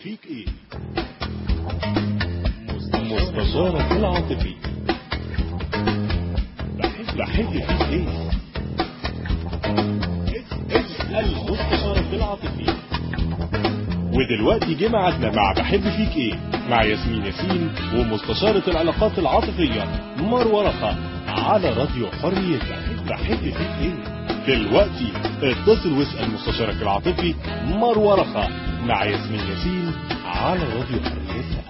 فيك ايه مستشارك العاطفي بحب بحب فيك ايه اسأل مستشارك العاطفي ودلوقتي جه ميعادنا مع بحب فيك ايه مع ياسمين ياسين ومستشارة العلاقات العاطفية مروة رخا على راديو حريتك بحب فيك ايه دلوقتي اتصل واسأل مستشارك العاطفي مروة رخا مع ياسمين ياسين على راديو حريتك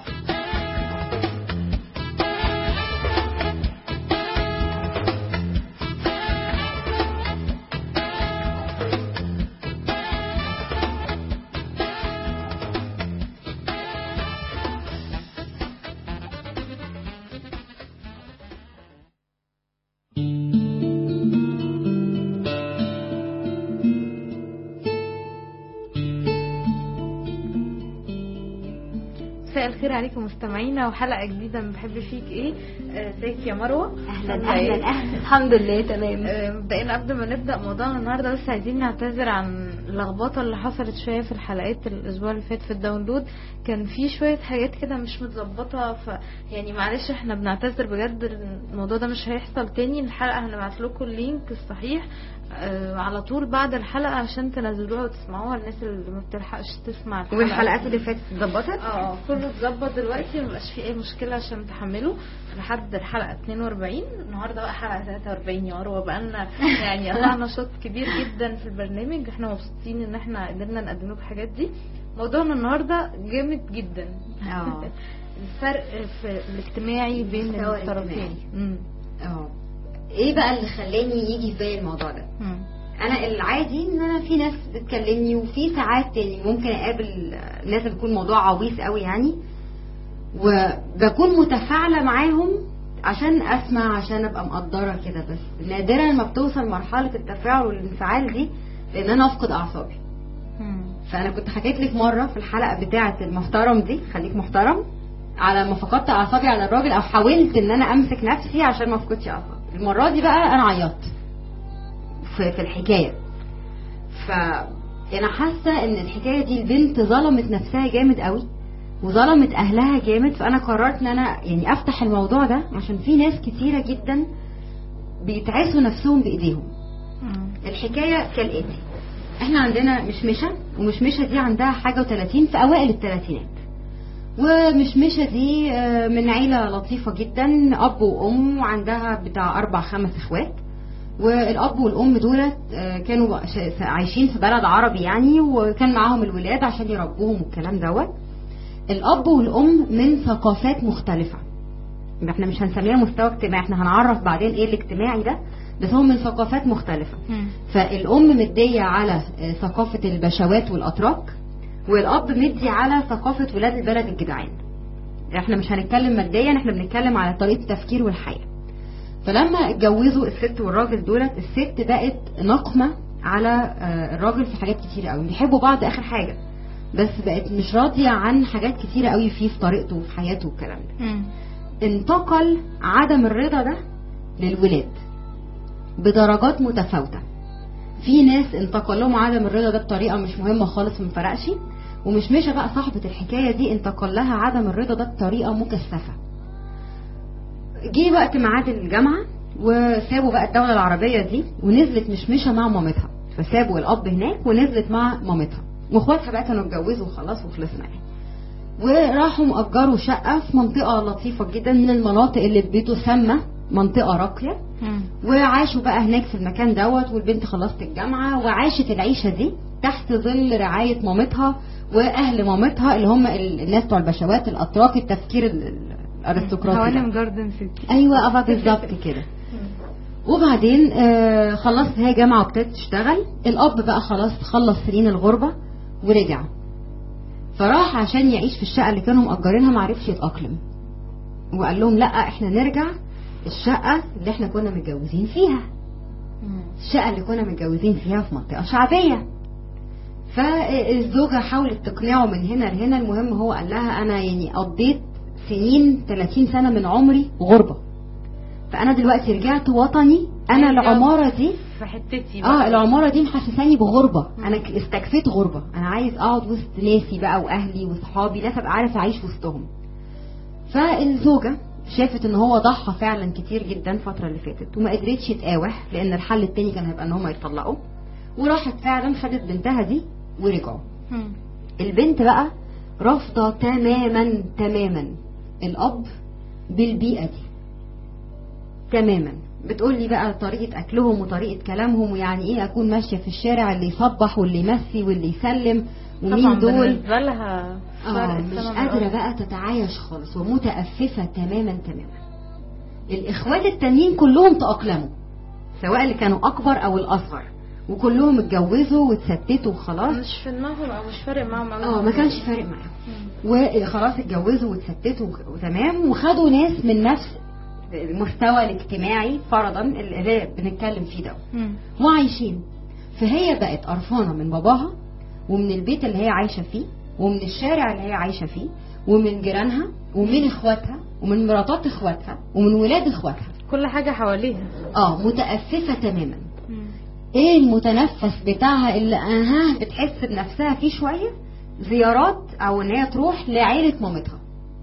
مساء الخير عليكم مستمعينا وحلقه جديده من بحب فيك ايه آه، ازيك يا مروه اهلا عاملة إيه؟ اهلا اهلا الحمد لله تمام آه، مبدئيا قبل ما نبدا موضوعنا النهارده بس عايزين نعتذر عن اللخبطه اللي حصلت شويه في الحلقات الاسبوع اللي فات في الداونلود كان في شويه حاجات كده مش متظبطه ف يعني معلش احنا بنعتذر بجد الموضوع ده مش هيحصل تاني الحلقه هنبعت لكم اللينك الصحيح آه، على طول بعد الحلقه عشان تنزلوها وتسمعوها الناس اللي ما بتلحقش تسمع الحلقة. والحلقات اللي فاتت اتظبطت اه كله اتظبط دلوقتي مبقاش فيه اي مشكله عشان تحملوا لحد الحلقه 42 النهارده بقى حلقه 43 يا مروه بقالنا يعني قطعنا شوط كبير جدا في البرنامج احنا مبسوطين ان احنا قدرنا نقدم لكم الحاجات دي موضوعنا النهارده جامد جدا اه. الفرق في الاجتماعي بين المستوى الطرفين الاجتماعي. مم. اه ايه بقى اللي خلاني يجي في بالي الموضوع ده مم. انا العادي ان انا في ناس بتكلمني وفي ساعات تاني ممكن اقابل ناس بتكون موضوع عويص قوي يعني وبكون متفاعله معاهم عشان اسمع عشان ابقى مقدره كده بس نادرا ما بتوصل مرحله التفاعل والانفعال دي لان انا افقد اعصابي مم. فانا كنت حكيت لك مره في الحلقه بتاعه المحترم دي خليك محترم على ما فقدت اعصابي على الراجل او حاولت ان انا امسك نفسي عشان ما افقدش اعصابي المره دي بقى انا عيطت في, في الحكايه ف انا حاسه ان الحكايه دي البنت ظلمت نفسها جامد قوي وظلمت اهلها جامد فانا قررت ان انا يعني افتح الموضوع ده عشان في ناس كتيره جدا بيتعسوا نفسهم بايديهم مم. الحكايه كالاتي احنا عندنا مشمشه ومشمشه دي عندها حاجه و30 في اوائل الثلاثينات ومشمشه دي آه، من عيله لطيفه جدا اب وام وعندها بتاع اربع خمس اخوات والاب والام دولت آه، كانوا ش- عايشين في بلد عربي يعني وكان معاهم الولاد عشان يربوهم والكلام دوت الاب والام من ثقافات مختلفه احنا مش هنسميها مستوى اجتماعي احنا هنعرف بعدين ايه الاجتماعي ده بس هم من ثقافات مختلفه مم. فالام مديه على آه، ثقافه البشوات والاتراك والاب مدي على ثقافه ولاد البلد الجدعان احنا مش هنتكلم ماديا احنا بنتكلم على طريقه التفكير والحياه فلما اتجوزوا الست والراجل دولت الست بقت نقمه على آه، الراجل في حاجات كتيره قوي بيحبوا بعض اخر حاجه بس بقت مش راضيه عن حاجات كتيره قوي فيه في طريقته وفي حياته والكلام ده مم. انتقل عدم الرضا ده للولاد بدرجات متفاوتة في ناس انتقل لهم عدم الرضا ده بطريقة مش مهمة خالص ما فرقش ومش مشى بقى صاحبة الحكاية دي انتقل لها عدم الرضا ده بطريقة مكثفة جه وقت ميعاد الجامعة وسابوا بقى الدولة العربية دي ونزلت مشمشة مع مامتها فسابوا الأب هناك ونزلت مع مامتها واخواتها بقى كانوا اتجوزوا وخلاص وخلصنا يعني وراحوا مأجروا شقة في منطقة لطيفة جدا من المناطق اللي بتسمى منطقة راقية مم. وعاشوا بقى هناك في المكان دوت والبنت خلصت الجامعة وعاشت العيشة دي تحت ظل رعاية مامتها وأهل مامتها اللي هم ال- الناس بتوع البشوات الأتراك التفكير ال- ال- الأرستقراطي هوانم ده. جاردن سيتي أيوة أبا بالظبط كده وبعدين آه خلصت هي جامعة وابتدت تشتغل الأب بقى خلاص خلص سنين الغربة ورجع فراح عشان يعيش في الشقة اللي كانوا مأجرينها معرفش يتأقلم وقال لهم لا احنا نرجع الشقة اللي احنا كنا متجوزين فيها مم. الشقة اللي كنا متجوزين فيها في منطقة شعبية فالزوجة حاولت تقنعه من هنا لهنا المهم هو قال لها أنا يعني قضيت سنين 30 سنة من عمري غربة فأنا دلوقتي رجعت وطني انا عايزة العماره دي في حتتي اه بقى. العماره دي محسساني بغربه مم. انا ك- استكفيت غربه انا عايز اقعد وسط ناسي بقى واهلي وصحابي ناس ابقى عارف اعيش وسطهم فالزوجه شافت ان هو ضحى فعلا كتير جدا الفتره اللي فاتت وما قدرتش تقاوح لان الحل التاني كان هيبقى ان هم يطلقوا وراحت فعلا خدت بنتها دي ورجعوا مم. البنت بقى رافضه تماما تماما الاب بالبيئه دي تماما بتقول لي بقى طريقه اكلهم وطريقه كلامهم ويعني ايه اكون ماشيه في الشارع اللي يصبح واللي يمسي واللي يسلم طبعا ومين دول بالنسبه لها فرق اه مش السما من قادره الأرض. بقى تتعايش خالص ومتأففة تماما تماما الاخوات التانيين كلهم تأقلموا سواء اللي كانوا اكبر او الاصغر وكلهم اتجوزوا واتستتوا وخلاص مش في دماغهم او مش فارق معاهم أوي. اه ما كانش فارق معاهم مم. وخلاص اتجوزوا واتستتوا وتمام وخدوا ناس من نفس المستوى الاجتماعي فرضا اللي بنتكلم فيه ده مم. وعايشين فهي بقت قرفانه من باباها ومن البيت اللي هي عايشه فيه ومن الشارع اللي هي عايشه فيه ومن جيرانها ومن اخواتها ومن مراتات اخواتها ومن ولاد اخواتها كل حاجه حواليها اه متأففة تماما مم. ايه المتنفس بتاعها اللي اها بتحس بنفسها فيه شوية زيارات او ان هي تروح لعيلة مامتها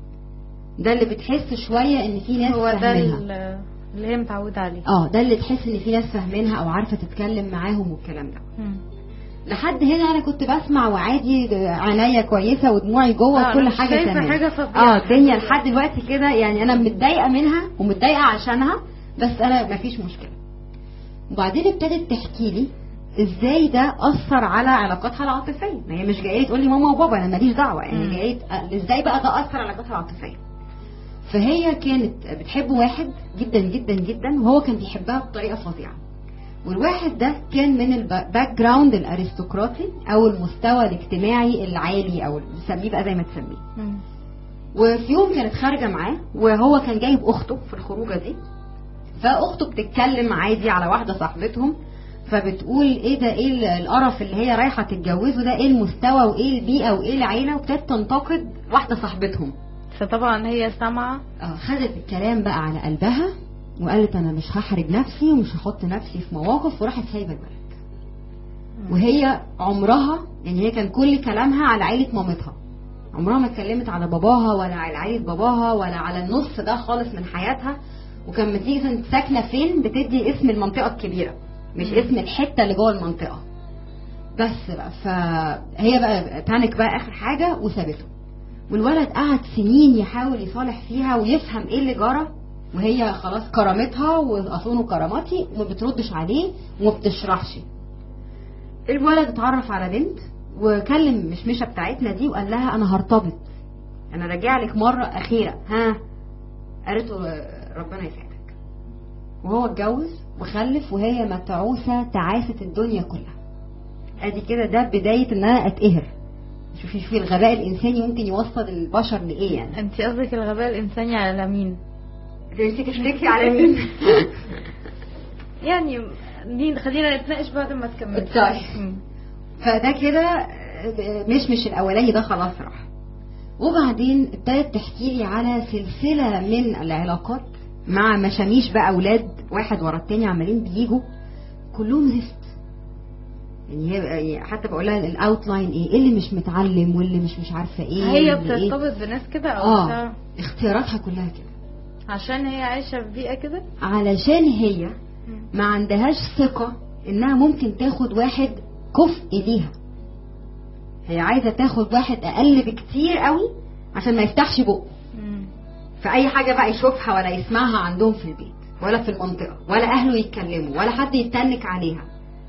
ده اللي بتحس شوية ان في ناس هو ده فاهمينها ال- اللي هي متعوده عليه اه ده اللي تحس ان في ناس فاهمينها او عارفة تتكلم معاهم والكلام ده مم. لحد هنا انا كنت بسمع وعادي عناية كويسة ودموعي جوه آه، وكل أنا مش حاجة شايفة تمام حاجة فظيعة. اه الدنيا لحد دلوقتي كده يعني انا متضايقة منها ومتضايقة عشانها بس انا مفيش مشكلة وبعدين ابتدت تحكي لي ازاي ده اثر على علاقاتها العاطفيه ما هي مش جايه لي تقول لي ماما وبابا انا ماليش دعوه يعني مم. جايه ازاي بقى ده اثر على علاقاتها العاطفيه فهي كانت بتحب واحد جدا جدا جدا وهو كان بيحبها بطريقه فظيعه والواحد ده كان من الباك جراوند الارستقراطي او المستوى الاجتماعي العالي او بنسميه بقى زي ما تسميه مم. وفي يوم كانت خارجه معاه وهو كان جايب اخته في الخروجه دي فاخته بتتكلم عادي على واحده صاحبتهم فبتقول ايه ده ايه ال- القرف اللي هي رايحه تتجوزه ده ايه المستوى وايه البيئه وايه العيله وابتدت تنتقد واحده صاحبتهم فطبعا هي سامعه اه خدت الكلام بقى على قلبها وقالت انا مش هحرج نفسي ومش هحط نفسي في مواقف وراحت سايبه البلد وهي عمرها يعني هي كان كل كلامها على عيله مامتها عمرها ما اتكلمت على باباها ولا على عيله باباها ولا على النص ده خالص من حياتها وكان لما تيجي مثلاً ساكنه فين بتدي اسم المنطقه الكبيره مش اسم الحته اللي جوه المنطقه بس بقى فهي بقى بانيك بقى اخر حاجه وسابته والولد قعد سنين يحاول يصالح فيها ويفهم ايه اللي جرى وهي خلاص كرامتها واصونه كرامتي وما بتردش عليه وما بتشرحش الولد اتعرف على بنت وكلم مشمشة بتاعتنا دي وقال لها انا هرتبط انا راجع لك مرة اخيرة ها قالت له آه، ربنا يسعدك وهو اتجوز وخلف وهي متعوسة تعاسة الدنيا كلها ادي كده ده بداية ان انا اتقهر شوفي شوفي الغباء الانساني ممكن يوصل البشر لايه يعني انت قصدك الغباء الانساني على مين انت تشتكي على مين يعني دي خلينا نتناقش بعد ما تكمل طيب. فده كده آه، مش مش الاولاني ده خلاص راح وبعدين ابتدت تحكي لي على سلسله من العلاقات مع مشاميش بقى اولاد واحد ورا التاني عمالين بيجوا كلهم زفت يعني هي يعني حتى بقول لها الاوتلاين ايه إيه اللي مش متعلم واللي مش مش عارفه ايه هي واللي إيه. بترتبط بناس كده او اه بتاع- اختياراتها كلها كده عشان هي عايشه في بيئه كده علشان هي مم. ما عندهاش ثقة انها ممكن تاخد واحد كفء ليها هي عايزة تاخد واحد اقل بكتير قوي عشان ما يفتحش بقه مم. في اي حاجة بقى يشوفها ولا يسمعها عندهم في البيت ولا في المنطقة ولا اهله يتكلموا ولا حد يتنك عليها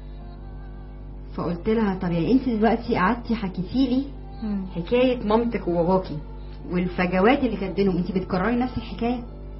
فقلت لها طب يعني انت دلوقتي قعدتي حكيتي لي مم. حكاية مامتك وباباكي والفجوات اللي كانت بينهم انت بتكرري نفس الحكاية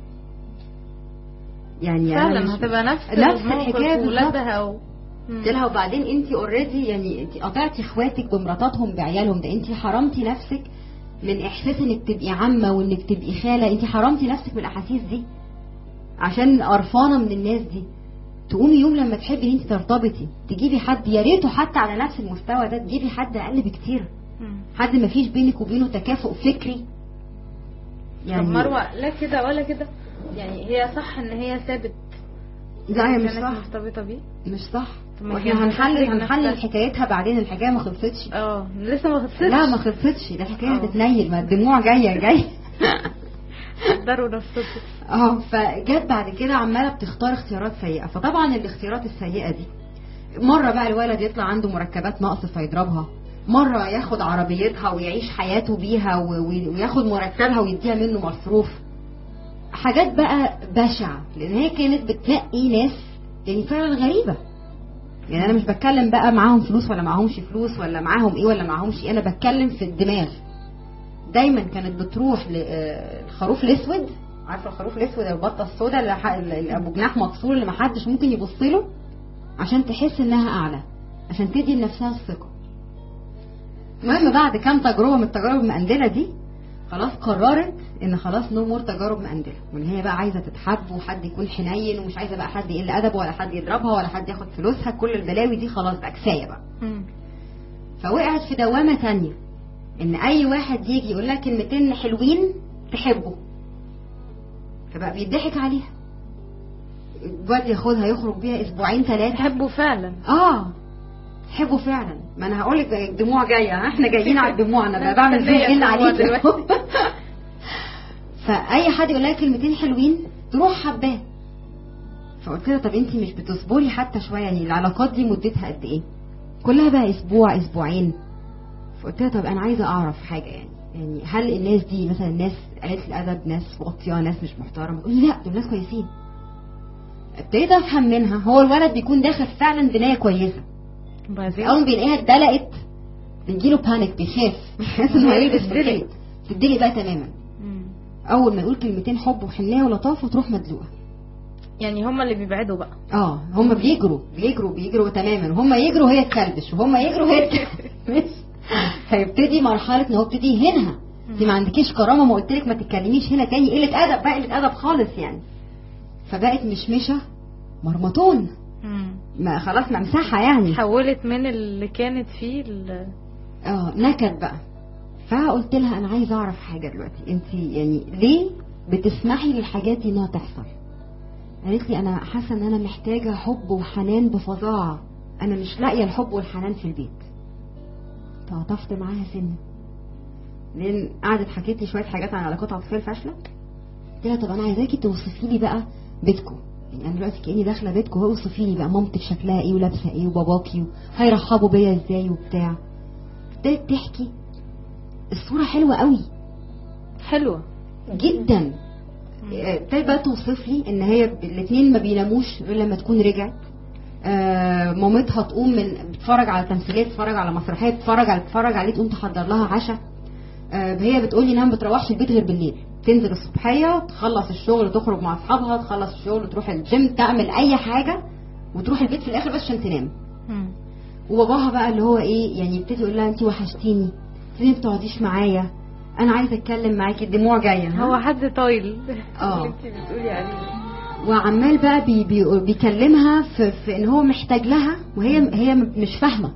يعني أنا فعلا مش- هتبقى نفس نفس الموقف الحكاية بالظبط. وولادها و... مم. قلت لها وبعدين انت اوريدي يعني انت قطعتي اخواتك بمراتاتهم بعيالهم ده انت حرمتي نفسك من احساس انك تبقي عمه وانك تبقي خاله انت حرمتي نفسك من الاحاسيس دي عشان قرفانه من الناس دي تقومي يوم لما تحبي ان انت ترتبطي تجيبي حد يا ريته حتى على نفس المستوى ده تجيبي حد اقل بكتير مم. حد ما فيش بينك وبينه تكافؤ فكري طب مروه لا كده ولا كده يعني هي صح ان هي سابت لا هي مش كانت صح مرتبطه بيه مش صح طب ما واحنا كانت هنحلل هتحرج هنحلل نفسها. حكايتها بعدين الحكايه ما خلصتش اه لسه ما خلصتش لا ما خلصتش ده الحكايه اه. هتتنيل ما الدموع جايه جايه قدروا نفسكم اه فجت بعد كده عماله بتختار اختيارات سيئه فطبعا الاختيارات السيئه دي مره بقى الولد يطلع عنده مركبات نقص فيضربها مره ياخد عربيتها ويعيش حياته بيها و- و- وياخد مرتبها ويديها منه مصروف حاجات بقى بشعه لان هي كانت بتنقي ناس يعني فعلا غريبه يعني انا مش بتكلم بقى معاهم فلوس ولا معاهمش فلوس ولا معاهم ايه ولا معاهمش ايه انا بتكلم في الدماغ دايما كانت بتروح للخروف الاسود عارفه الخروف الاسود البطه السوداء اللي ح- اللي ابو جناح مكسور اللي محدش ممكن يبص له عشان تحس انها اعلى عشان تدي لنفسها الثقه المهم بعد كام تجربه من التجارب المقندله دي خلاص قررت ان خلاص نو مور تجارب مقندله وان هي بقى عايزه تتحب وحد يكون حنين ومش عايزه بقى حد يقل ادبه ولا حد يضربها ولا حد ياخد فلوسها كل البلاوي دي خلاص بقى كفايه بقى مم. فوقعت في دوامة تانية ان اي واحد يجي يقول لها كلمتين حلوين تحبه فبقى بيضحك عليها الواد ياخدها يخرج بيها اسبوعين ثلاثة تحبوا فعلا اه تحبه فعلا ما انا هقول لك الدموع جايه ها؟ احنا جايين على الدموع انا بقى بعمل مستنية فيها ان الدموع عليك دلوقتي. فاي حد يقول لها كلمتين حلوين تروح حباه فقلت لها طب انت مش بتصبري حتى شويه يعني العلاقات دي مدتها قد ايه كلها بقى اسبوع اسبوعين فقلت لها طب انا عايزه اعرف حاجه يعني يعني هل الناس دي مثلا ناس قليله الادب ناس واطيه ناس مش محترمه تقول لي لا دول ناس كويسين ابتديت افهم منها هو الولد بيكون داخل فعلا بنايه كويسه بعدين اول ما بيلاقيها اتدلقت بيجيله بانيك بيخاف بيحس ان هو يلبس تتدلق. تدلق بقى تماما مم. اول ما يقول كلمتين حب وحنيه ولطافه تروح مدلوقه يعني هما اللي بيبعدوا بققى اه هم بيجروا بيجروا بيجروا تماما وهم يجروا هي تكلبش وهم يجروا هي تكلبش فيبتدي مرحله ان هو ابتدي يهينها انت ما عندكيش كرامه ما قلت لك ما تتكلميش هنا تاني قله ادب بقى قله ادب خالص يعني فبقت مشمشه مرمطون مم. ما خلاص ممسحه يعني حولت من اللي كانت فيه ل... اه نكد بقى فقلت لها انا عايزه اعرف حاجه دلوقتي انت يعني ليه بتسمحي للحاجات دي انها تحصل قالت لي انا حاسه ان انا محتاجه حب وحنان بفظاعه انا مش لاقيه الحب والحنان في البيت تعاطفت معاها سنه لان قعدت حكيت لي شويه حاجات عن العلاقات العاطفيه الفاشله قلت لها طب انا عايزاكي توصفي لي بقى بيتكم يعني انا دلوقتي كاني داخله بيتكم هو اوصفي لي بقى مامتك شكلها ايه ولابسه ايه وباباكي هيرحبوا بيا ازاي وبتاع ابتدت تحكي الصوره حلوه قوي حلوة جدا ابتدت بقى توصف لي ان هي الاثنين ما بيناموش غير لما تكون رجعت آه مامتها تقوم من بتتفرج على تمثيليه تتفرج على مسرحيه تتفرج على تتفرج عليه تقوم تحضر لها عشاء آه هي بتقول لي انها ما بتروحش البيت غير بالليل تنزل الصبحيه تخلص الشغل تخرج مع اصحابها تخلص الشغل تروح الجيم تعمل اي حاجه وتروح البيت في الاخر بس عشان تنام مم. وباباها بقى اللي هو ايه يعني يبتدي يقول لها انت وحشتيني ليه ما بتقعديش معايا انا عايزه اتكلم معاكي الدموع جايه ها؟ هو حد طايل اه. اللي انت بتقولي عليه وعمال بقى بي بي بيكلمها في, في ان هو محتاج لها وهي هي مش فاهمه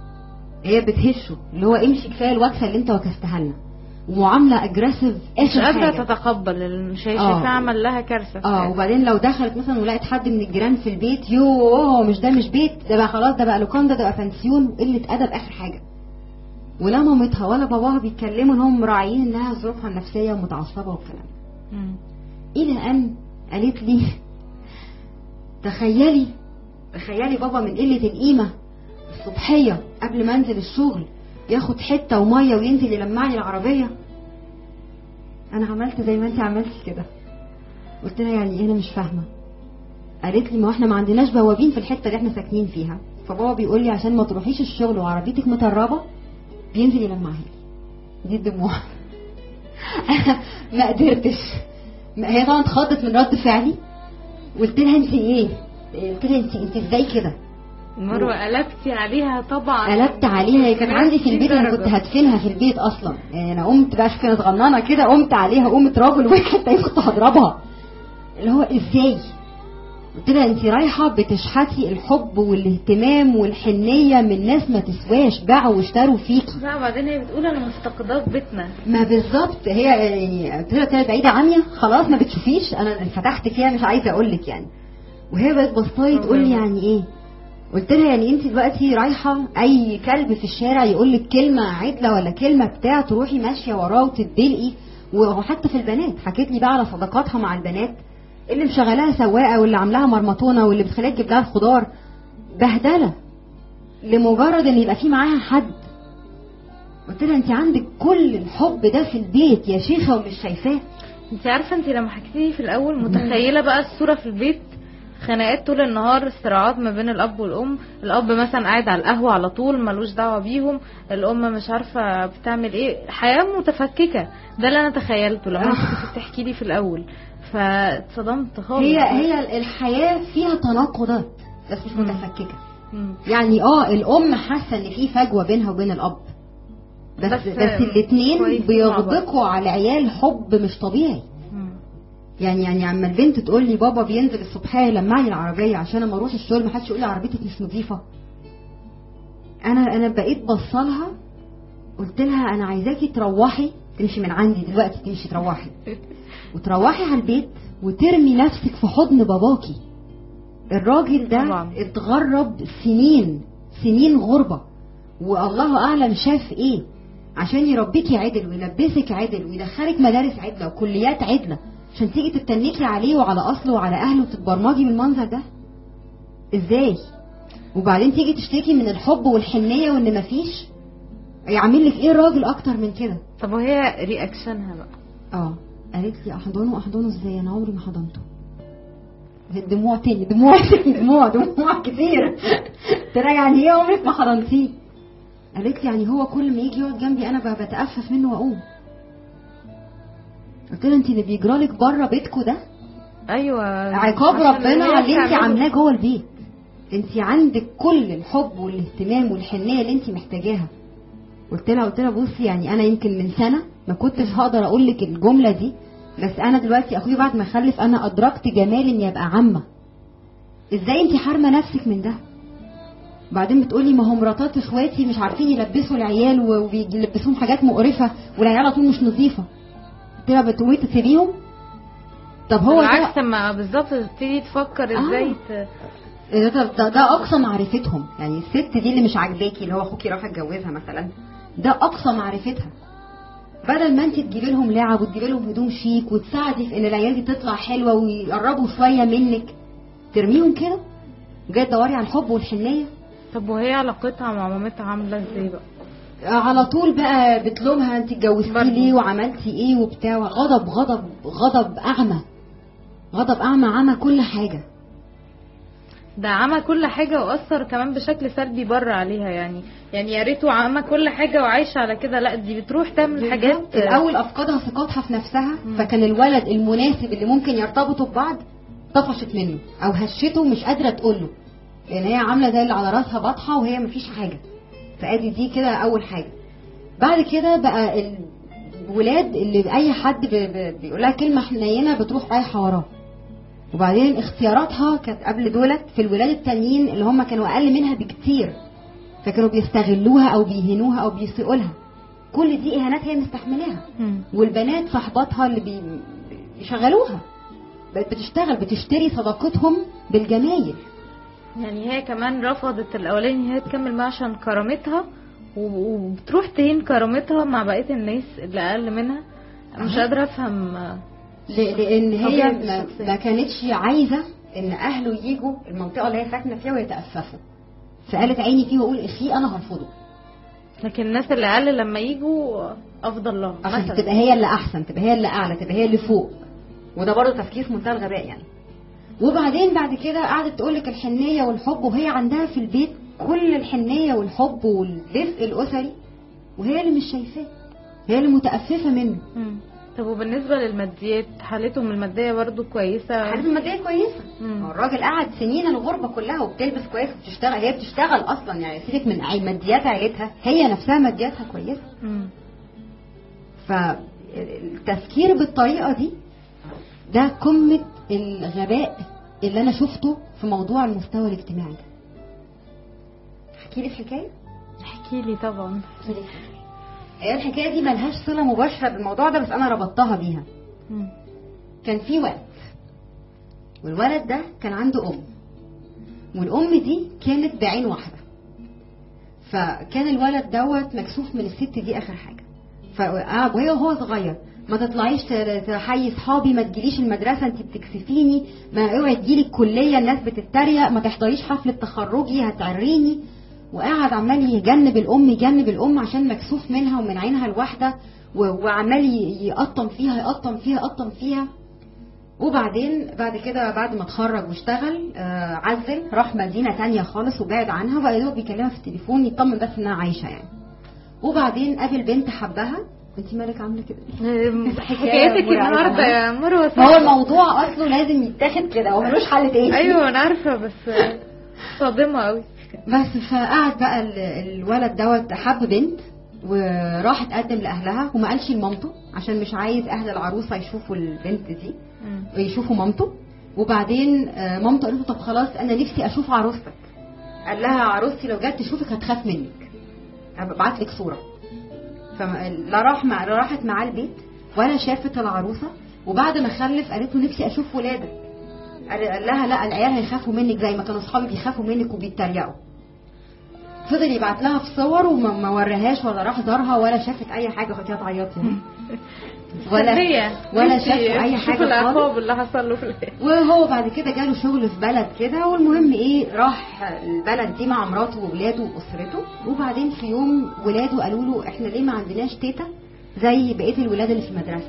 هي بتهشه اللي هو امشي كفايه الوكسه اللي انت وكستها لنا ومعامله اجريسيف مش اخر قادرة حاجه تتقبل اللي شايفة اه. شايفاه عمل لها كارثة في اه حياتها. وبعدين لو دخلت مثلا ولقت حد من الجيران في البيت يوه مش ده مش بيت ده بقى خلاص ده بقى لوكاندا ده بقى بنسيون قله ادب اخر حاجه ولا مامتها ولا باباها بيتكلموا انهم مراعيين انها ظروفها النفسيه ومتعصبه والكلام ده. مم. الى ان قالت لي تخيلي تخيلي بابا من قله القيمه الصبحيه قبل ما انزل الشغل ياخد حته وميه وينزل يلمعني العربيه انا عملت زي ما انت عملتي كده قلت لها يعني ايه انا مش فاهمه قالت لي ما احنا ما عندناش بوابين في الحته اللي احنا ساكنين فيها فبابا بيقول لي عشان ما تروحيش الشغل وعربيتك مطربه بينزل يلمعها لي دي الدموع انا ما قدرتش ما- هي طبعا اتخضت من رد فعلي قلت لها انت ايه قلت لها انت انت ازاي كده مروة قلبتي عليها طبعا قلبت عليها هي كانت عندي في البيت انا كنت درجة. هدفنها في البيت اصلا يعني انا قمت بقى شوف كانت غنانه كده قمت عليها قمت راجل واحد تاني كنت هضربها اللي هو ازاي قلت لها انت رايحه بتشحتي الحب والاهتمام والحنيه من ناس ما تسواش باعوا واشتروا فيكي لا وبعدين هي بتقول انا مفتقداه في بيتنا ما بالظبط هي يعني قلت لها كده بعيده عني خلاص ما بتشوفيش انا فتحت فيها مش عايزه اقول لك يعني وهي بقت بصاي تقول لي يعني ايه قلت لها يعني انت دلوقتي رايحه اي كلب في الشارع يقول لك كلمه عدله ولا كلمه بتاع تروحي ماشيه وراه وتتدلقي وحتى في البنات حكيت لي بقى على صداقاتها مع البنات اللي مشغلاها سواقه واللي عاملاها مرمطونه واللي بتخليها تجيب لها الخضار بهدله لمجرد ان يبقى في معاها حد قلت لها انت عندك كل الحب ده في البيت يا شيخه ومش شايفاه انت عارفه انت لما حكيتي لي في الاول متخيله بقى الصوره في البيت خناقات طول النهار صراعات ما بين الاب والام الاب مثلا قاعد على القهوه على طول ملوش دعوه بيهم الام مش عارفه بتعمل ايه حياه متفككه ده اللي انا تخيلته لما انت كنت بتحكي لي في الاول فاتصدمت خالص هي هي الحياه فيها تناقضات بس مش مم. متفككه مم. يعني اه الام حاسه ان في فجوه بينها وبين الاب بس بس بس, بس الاثنين كويسين مع بعض. بيغدقوا على عيال حب مش طبيعي مم. يعني يعني اما البنت تقول لي بابا بينزل الصبح يلمع لي العربيه عشان اما اروح الشغل ما حدش يقول لي عربيتك مش نظيفه انا انا بقيت بصلها قلت لها انا عايزاكي تروحي تمشي من عندي دلوقتي تمشي تروحي وتروحي على البيت وترمي نفسك في حضن باباكي الراجل ده طبعا. اتغرب سنين سنين غربة والله أعلم شاف إيه عشان يربيكي عدل ويلبسك عدل ويدخلك مدارس عدلة وكليات عدلة عشان تيجي تتنكي عليه وعلى أصله وعلى أهله وتتبرمجي بالمنظر ده إزاي وبعدين تيجي تشتكي من الحب والحنية وإن مفيش يعمل لك إيه الراجل أكتر من كده طب وهي رياكشنها بقى اه قالت لي احضنه احضنه ازاي انا عمري ما حضنته دموع تاني دموع تاني دموع دموع كتير ترى يعني ايه عمرك ما حضنتيه قالت لي يعني هو كل ما يجي يقعد جنبي انا ب- بتأفف منه واقوم قلت لها انت اللي بيجرالك بره بيتكو ده ايوه عقاب عشان ربنا هي على اللي انت بتعمله. عاملاه جوه البيت انت عندك كل الحب والاهتمام والحنيه اللي انت محتاجاها قلت لها قلت لها بصي يعني انا يمكن من سنه ما كنتش هقدر اقول لك الجمله دي بس انا دلوقتي اخويا بعد ما خلف انا ادركت جمال اني ابقى عمه ازاي انت حارمه نفسك من ده بعدين بتقولي ما هم مراتات اخواتي مش عارفين يلبسوا العيال و- وبيلبسوهم حاجات مقرفه والعيال على طول مش نظيفه قلت لها بتقومي تسيبيهم طب هو ده بالعكس ما بالظبط تبتدي تفكر آه. ازاي ت... ده, ده, ده, ده اقصى معرفتهم يعني الست دي اللي مش عاجباكي اللي هو اخوكي راح اتجوزها مثلا ده اقصى معرفتها بدل ما انت تجيبي لهم لعب وتجيبي لهم هدوم شيك وتساعدي في ان العيال دي تطلع حلوه ويقربوا شويه منك ترميهم كده جاي تدوري على الحب والحنيه طب وهي علاقتها مع مامتها عامله ازاي بقى على طول بقى بتلومها انت اتجوزتي برضه. ليه وعملتي ايه وبتاع غضب غضب غضب اعمى غضب اعمى عمى كل حاجه ده عمى كل حاجه واثر كمان بشكل سلبي بره عليها يعني يعني يا ريته عمى كل حاجه وعايشه على كده لا دي بتروح تعمل حاجات الاول افقدها ثقتها في نفسها مم. فكان الولد المناسب اللي ممكن يرتبطوا ببعض طفشت منه او هشته مش قادره تقول له لان هي عامله زي اللي على راسها بطحه وهي مفيش حاجه فادي دي كده اول حاجه بعد كده بقى الولاد اللي اي حد بيقول لها كلمه حنينه بتروح رايحه وراه وبعدين اختياراتها كانت قبل دولت في الولاد التانيين اللي هم كانوا اقل منها بكتير فكانوا بيستغلوها او بيهنوها او بيسيئوا لها كل دي اهانات هي مستحملاها مم. والبنات صاحباتها اللي بي- بيشغلوها بقت بتشتغل بتشتري صداقتهم بالجمايل يعني هي كمان رفضت الاولاني هي تكمل معاه عشان كرامتها و- وبتروح تهين كرامتها مع بقيه الناس اللي اقل منها مش أها. قادره افهم آه، ل- لان هي طبيعة ما, الشخصية. ما كانتش عايزه ان اهله يجوا المنطقه اللي هي ساكنه فيها ويتاسفوا فقالت عيني فيه واقول اخيه انا هرفضه لكن الناس اللي اقل لما يجوا افضل لهم عشان مثلا تبقى هي اللي احسن تبقى هي اللي اعلى تبقى هي اللي فوق وده برضه تفكير في منتهى الغباء يعني وبعدين بعد كده قعدت تقول لك الحنيه والحب وهي عندها في البيت كل الحنيه والحب والدفء الاسري وهي اللي مش شايفاه هي اللي متأففة منه مم. طب وبالنسبه للماديات حالتهم الماديه برضو كويسه حالته المادية كويسة مم. هو الراجل قعد سنين الغربة كلها وبتلبس كويس وبتشتغل هي بتشتغل أصلا يعني سيبك من عي- ماديات عيلتها هي نفسها مادياتها كويسة مم. فالتفكير بالطريقة دي ده قمة الغباء اللي أنا شفته في موضوع المستوى الاجتماعي ده احكي لك حكاية؟ احكي لي طبعا هي الحكاية دي ملهاش صلة مباشرة بالموضوع ده بس أنا ربطتها بيها مم. كان في وقت والولد ده كان عنده ام والام دي كانت بعين واحده فكان الولد دوت مكسوف من الست دي اخر حاجه ف- وهي وهو صغير ما تطلعيش ت- تحيي صحابي ما تجيليش المدرسه انت بتكسفيني ما اوعي تجيلي الكليه الناس بتتريق ما تحضريش حفله تخرجي هتعريني وقاعد عمال يجنب الام يجنب الام عشان مكسوف منها ومن عينها الواحده و- وعمال ي- يقطم فيها يقطم فيها يقطم فيها وبعدين بعد كده بعد ما اتخرج واشتغل آه عزل راح مدينه تانية خالص وبعد عنها وبقى يا دوب بيكلمها في التليفون يطمن بس انها عايشه يعني وبعدين قابل بنت حبها انت مالك عامله كده ليه؟ حكايتك مرعبة. النهارده يا مروه ما هو الموضوع اصله لازم يتاخد كده هو ملوش حل تاني ايوه انا عارفه بس صادمه قوي بس فقعد بقى ال- الولد دوت حب بنت وراح اتقدم لاهلها وما قالش لمامته عشان مش عايز اهل العروسه يشوفوا البنت دي ويشوفوا مامته وبعدين آه، مامته قالت له طب خلاص انا نفسي اشوف عروستك قال لها عروستي لو جت تشوفك هتخاف منك ابعت لك صوره فلا راح مع لا راحت معاه البيت ولا شافت العروسه وبعد ما خلف قالت له نفسي اشوف ولادك قال قال لها لا العيال هيخافوا منك زي ما كانوا اصحابي بيخافوا منك وبيتريقوا فضل يبعت لها في صور وما ما وريهاش ولا راح زارها ولا شافت اي حاجه كانت تعيط يعني ولا مستنية. ولا نفسي شافوا اي أشوف حاجه خالص العقاب اللي حصل له في الاخر وهو بعد كده جاله شغل في بلد كده والمهم ايه راح البلد دي مع مراته واولاده واسرته وبعدين في يوم ولاده قالوا له احنا ليه ما عندناش تيتا زي بقيه الولاد اللي في المدرسه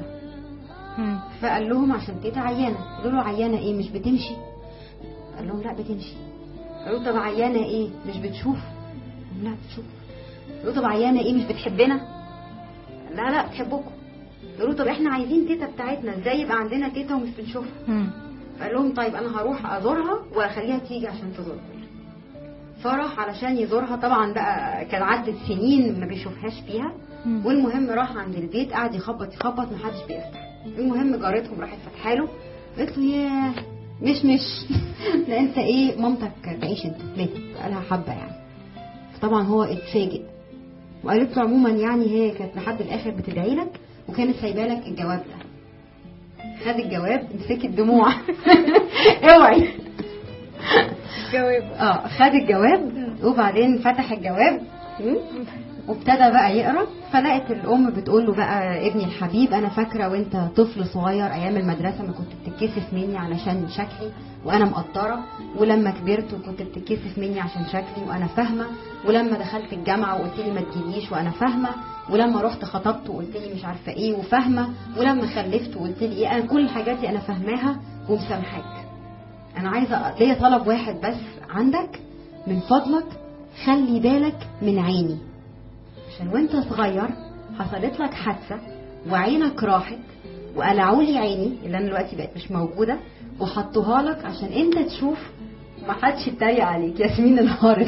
فقال لهم عشان تيتا عيانه قالوا له عيانه ايه مش بتمشي قال لهم لا بتمشي قالوا له طب عيانه ايه مش بتشوف قال لهم لا بتشوف قالوا له طب عيانه ايه مش بتحبنا قال لا لا بتحبكم قالوا له طب احنا عايزين تيتا بتاعتنا ازاي يبقى عندنا تيتا ومش بنشوفها قال لهم طيب انا هروح ازورها واخليها تيجي عشان تزورها فراح علشان يزورها طبعا بقى كان عدت سنين ما بيشوفهاش فيها والمهم راح عند البيت قعد يخبط يخبط محدش بيفتح المهم جارتهم راحت فاتحه له قالت له ياه مش مش لا انت ايه مامتك تعيش انت ماتت بقالها حبه يعني فطبعا هو اتفاجئ وقالت له عموما يعني هي كانت لحد الاخر بتدعي لك وكانت سايبه لك الجواب ده خد الجواب مسكت دموع اوعي جواب اه خد الجواب وبعدين فتح الجواب وابتدى بقى يقرا فلقت الام بتقول له بقى ابني الحبيب انا فاكره وانت طفل صغير ايام المدرسه ما كنت بتتكسف مني علشان شكلي وانا مقدره ولما كبرت وكنت بتتكسف مني عشان شكلي وانا فاهمه ولما دخلت الجامعه وقلت لي ما تجيليش وانا فاهمه ولما رحت خطبت وقلت لي مش عارفه ايه وفاهمه ولما خلفت وقلت لي ايه انا كل الحاجات دي انا فاهماها ومسامحاك انا عايزه ليا طلب واحد بس عندك من فضلك خلي بالك من عيني عشان وانت صغير حصلت لك حادثه وعينك راحت وقلعوا لي عيني اللي انا دلوقتي بقت مش موجوده وحطوها لك عشان انت تشوف ما حدش يتريق عليك ياسمين انهارت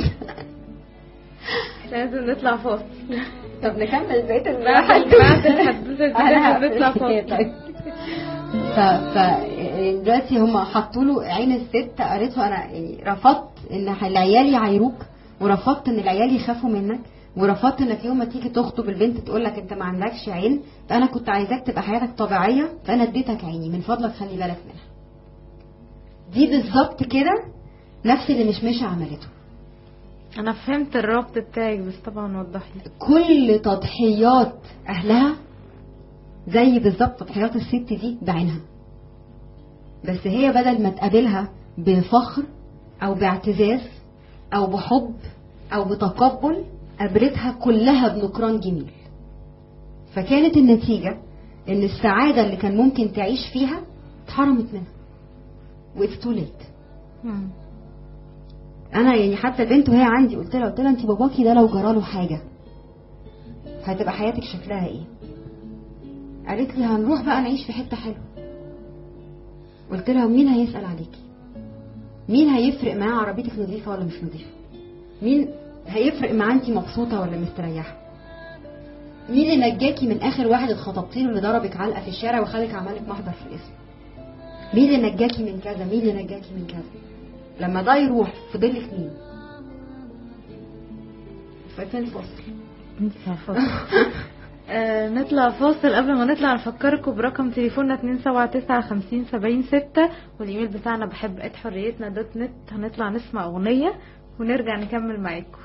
لازم نطلع فاصل طب نكمل بقيه بعد بعد الحدوته دي أنا لازم نطلع هقفل. فاصل طيب. ف ف دلوقتي هم حطوا له عين الست قالت له انا يعني رفضت ان العيال يعايروك ورفضت ان العيال يخافوا منك ورفضت انك يوم ما تيجي تخطب البنت تقول لك انت ما عندكش عين فانا كنت عايزاك تبقى حياتك طبيعيه فانا اديتك عيني من فضلك خلي بالك منها دي بالظبط كده نفس اللي مشمشة عملته انا فهمت الربط بتاعك بس طبعا وضح لي كل تضحيات اهلها زي بالظبط تضحيات الست دي بعينها بس هي بدل ما تقابلها بفخر او باعتزاز او بحب او بتقبل قابلتها كلها بنكران جميل فكانت النتيجة ان السعادة اللي كان ممكن تعيش فيها اتحرمت منها واتس تو ليت مم. انا يعني حتى البنت وهي عندي قلت لها قلت لها انت باباكي ده لو جراله حاجه هتبقى حياتك شكلها ايه قالت لي هنروح بقى نعيش في حته حلوه قلت لها مين هيسال عليكي مين هيفرق معاه عربيتك نظيفه ولا مش نظيفه مين هيفرق معاه انت مبسوطه ولا مستريحه مين اللي نجاكي من اخر واحد اتخطبتي له اللي ضربك علقه في الشارع وخلك عملك محضر في الاسم مين اللي نجاكي من كذا مين اللي نجاكي من كذا لما ده يروح فضلك مين فين الفصل انت في الفاصل آه نطلع فاصل قبل ما نطلع نفكركم برقم تليفوننا 279 50 6 والايميل بتاعنا بحب ات حريتنا دوت نت هنطلع نسمع اغنية ونرجع نكمل معاكم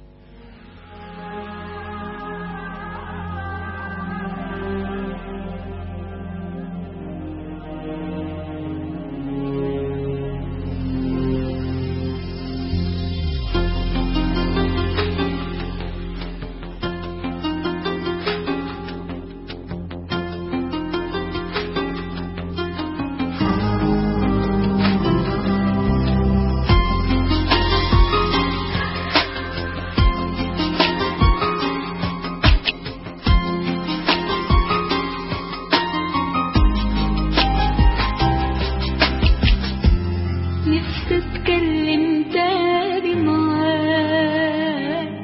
نفسي اتكلم تاني معاك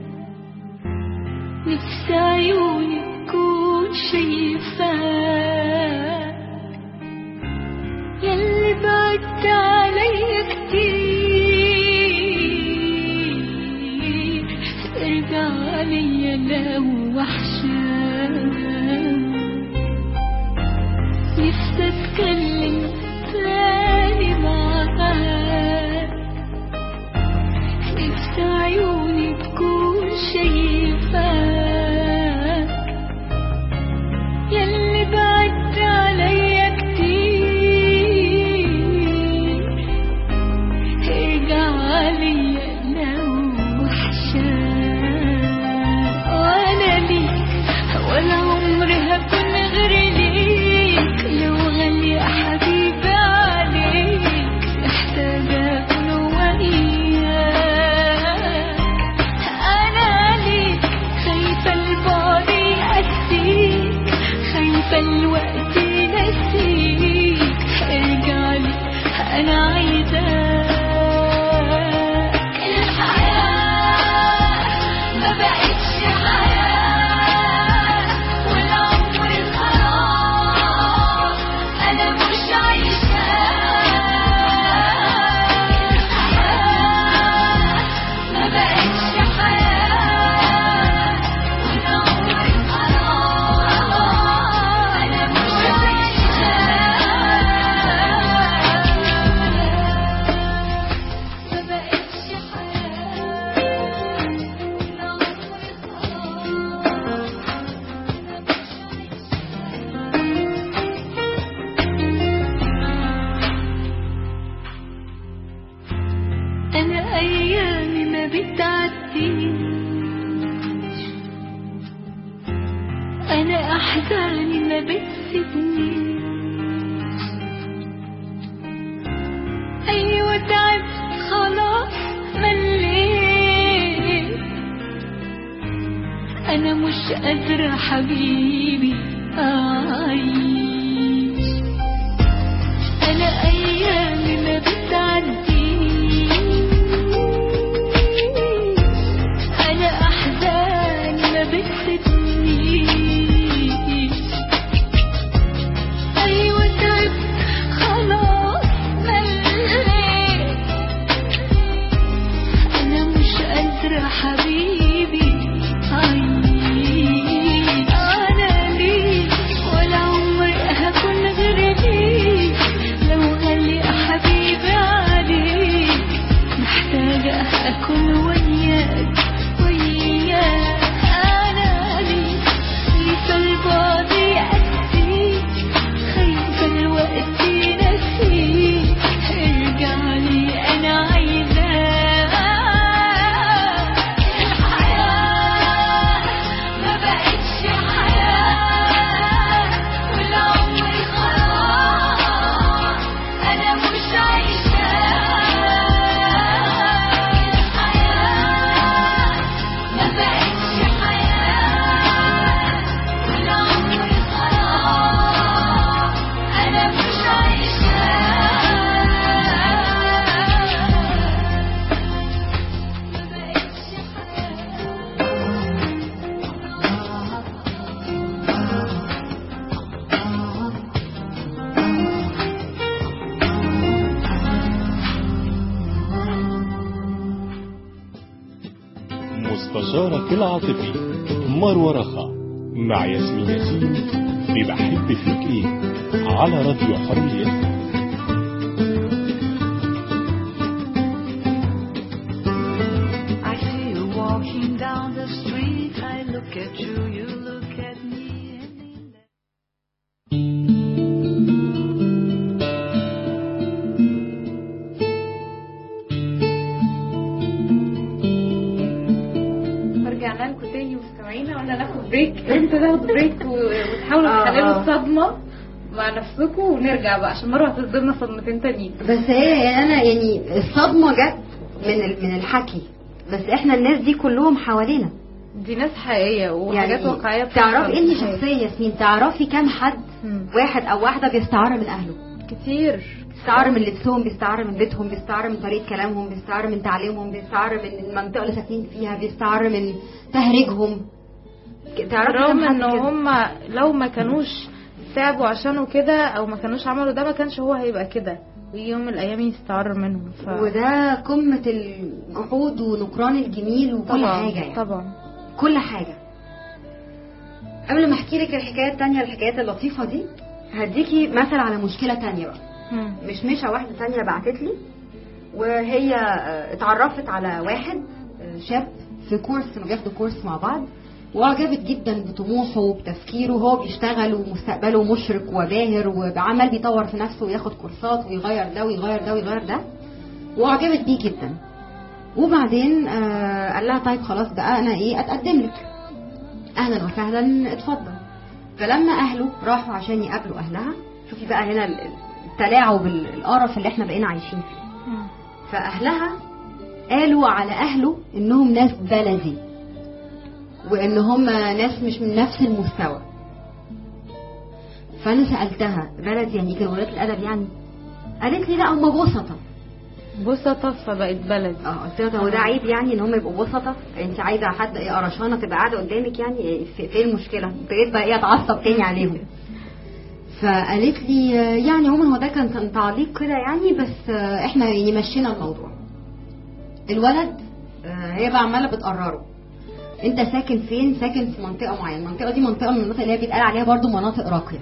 نفسي عيوني تكون شايفاك ياللي بعدت عليا كتير ارجع عليا لو وحشاك نفسي اتكلم تاني معاك نفسي عيوني تكون شايفاك ياللي بعدت عليا كتير ارجع عليا لو وحشاك وانا ليك ولا عمري هكون غير ليك لو غالي يا حبيبي عليك محتاجة أكون وياك أنا ليك خايفة البعد يأسيك خايفة الوقت ينسيك ارجع لي أنا عايزاك الحياة ما بقتش حياة والعمر خلاص أنا مش عايشاه ما بقتش حياة والعمر خلاص أنا مش عايشاه ما بقتش حياة والعمر خلاص أنا أيامي ما بتعديش أنا أحزاني ما بتسيبنيش أيوة تعبت خلاص مليت أنا مش قادرة حبيبي أعيش أنا أيامي ما بتعديش أنا أحزاني ما بتسيبنيش أيوة تعبت خلاص مليت أنا مش قادرة حبيبي عيش أنا ليك ولا عمري هكون غير ليك لو غالي حبيبي عليك محتاجة أكون وياك وياك أنا ليك خايفة البعد يأسيك خايفة الوقت ينسيك ارجع لي أنا عايزاك الحياة ما بقتش حياة والعمر خلاص أنا مش عايشاه الحياة ما بقتش حياة والعمر خلاص أنا مش عايشاه ما بقتش مستشارك العاطفي مروة رخا مع ياسمين ياسين في بحب فيك ايه على راديو حرية I see you walking down the street. I look at you, you look at me. and in that- رجعنا لكم تاني مستمعينا قلنا ناخد بريك انتوا تاخدوا بريك و- وتحاولوا آه، تحللوا آه. الصدمه مع نفسكم ونرجع بقى عشان مروه هتصدمنا صدمتين تانيين بس هي يعني انا يعني الصدمه جت من ال- من الحكي بس احنا الناس دي كلهم حوالينا دي ناس حقيقيه وحاجات يعني واقعيه بتحصل تعرفي في انت الحياة. شخصيه ياسمين تعرفي كام حد مم. واحد او واحده بيستعار من اهله كتير بيستعار من لبسهم بيستعار من بيتهم بيستعار من طريقه كلامهم بيستعار من تعليمهم بيستعار من المنطقه اللي ساكنين فيها بيستعار من تهريجهم تعرفي رغم كام حد ان كده؟ هم لو ما كانوش تعبوا عشانه كده او ما كانوش عملوا ده ما كانش هو هيبقى كده ويجي يوم من الايام يستعر منهم ف... وده قمه الجحود ونكران الجميل وكل طبعا حاجه يعني طبعا كل حاجة قبل ما احكي لك الحكاية التانية الحكايات اللطيفة دي هديكي مثل على مشكلة تانية بقى مم. مش مشة واحدة تانية بعتت لي وهي آه، اتعرفت على واحد آه، شاب في كورس كانوا بياخدوا كورس مع بعض واعجبت جدا بطموحه وبتفكيره وهو بيشتغل ومستقبله مشرق وباهر وعمال بيطور في نفسه وياخد كورسات ويغير ده ويغير ده ويغير ده واعجبت بيه جدا وبعدين آه قال لها طيب خلاص بقى انا ايه اتقدم لك اهلا وسهلا اتفضل فلما اهله راحوا عشان يقابلوا اهلها شوفي بقى هنا ال- التلاعب ال- القرف اللي احنا بقينا عايشين فيه مم. فاهلها قالوا على اهله انهم ناس بلدي وان هم ناس مش من نفس المستوى فانا سالتها بلدي يعني كانوا ولاد الادب يعني قالت لي لا هم بسطه بسطة فبقت بلد اه قلت لها طب وده عيب يعني ان هم يبقوا بسطه انت عايزه حد ايه قرشانه تبقى قاعده قدامك يعني إيه في في المشكله ابتديت بقى ايه اتعصب تاني عليهم فقالت لي آه، يعني عموما هو ده كان كان تعليق كده يعني بس آه، احنا يعني مشينا الموضوع الولد آه، هي بقى عماله بتقرره انت ساكن فين ساكن في منطقه معينه المنطقه دي منطقه من المناطق اللي هي بيتقال عليها برضو مناطق راقيه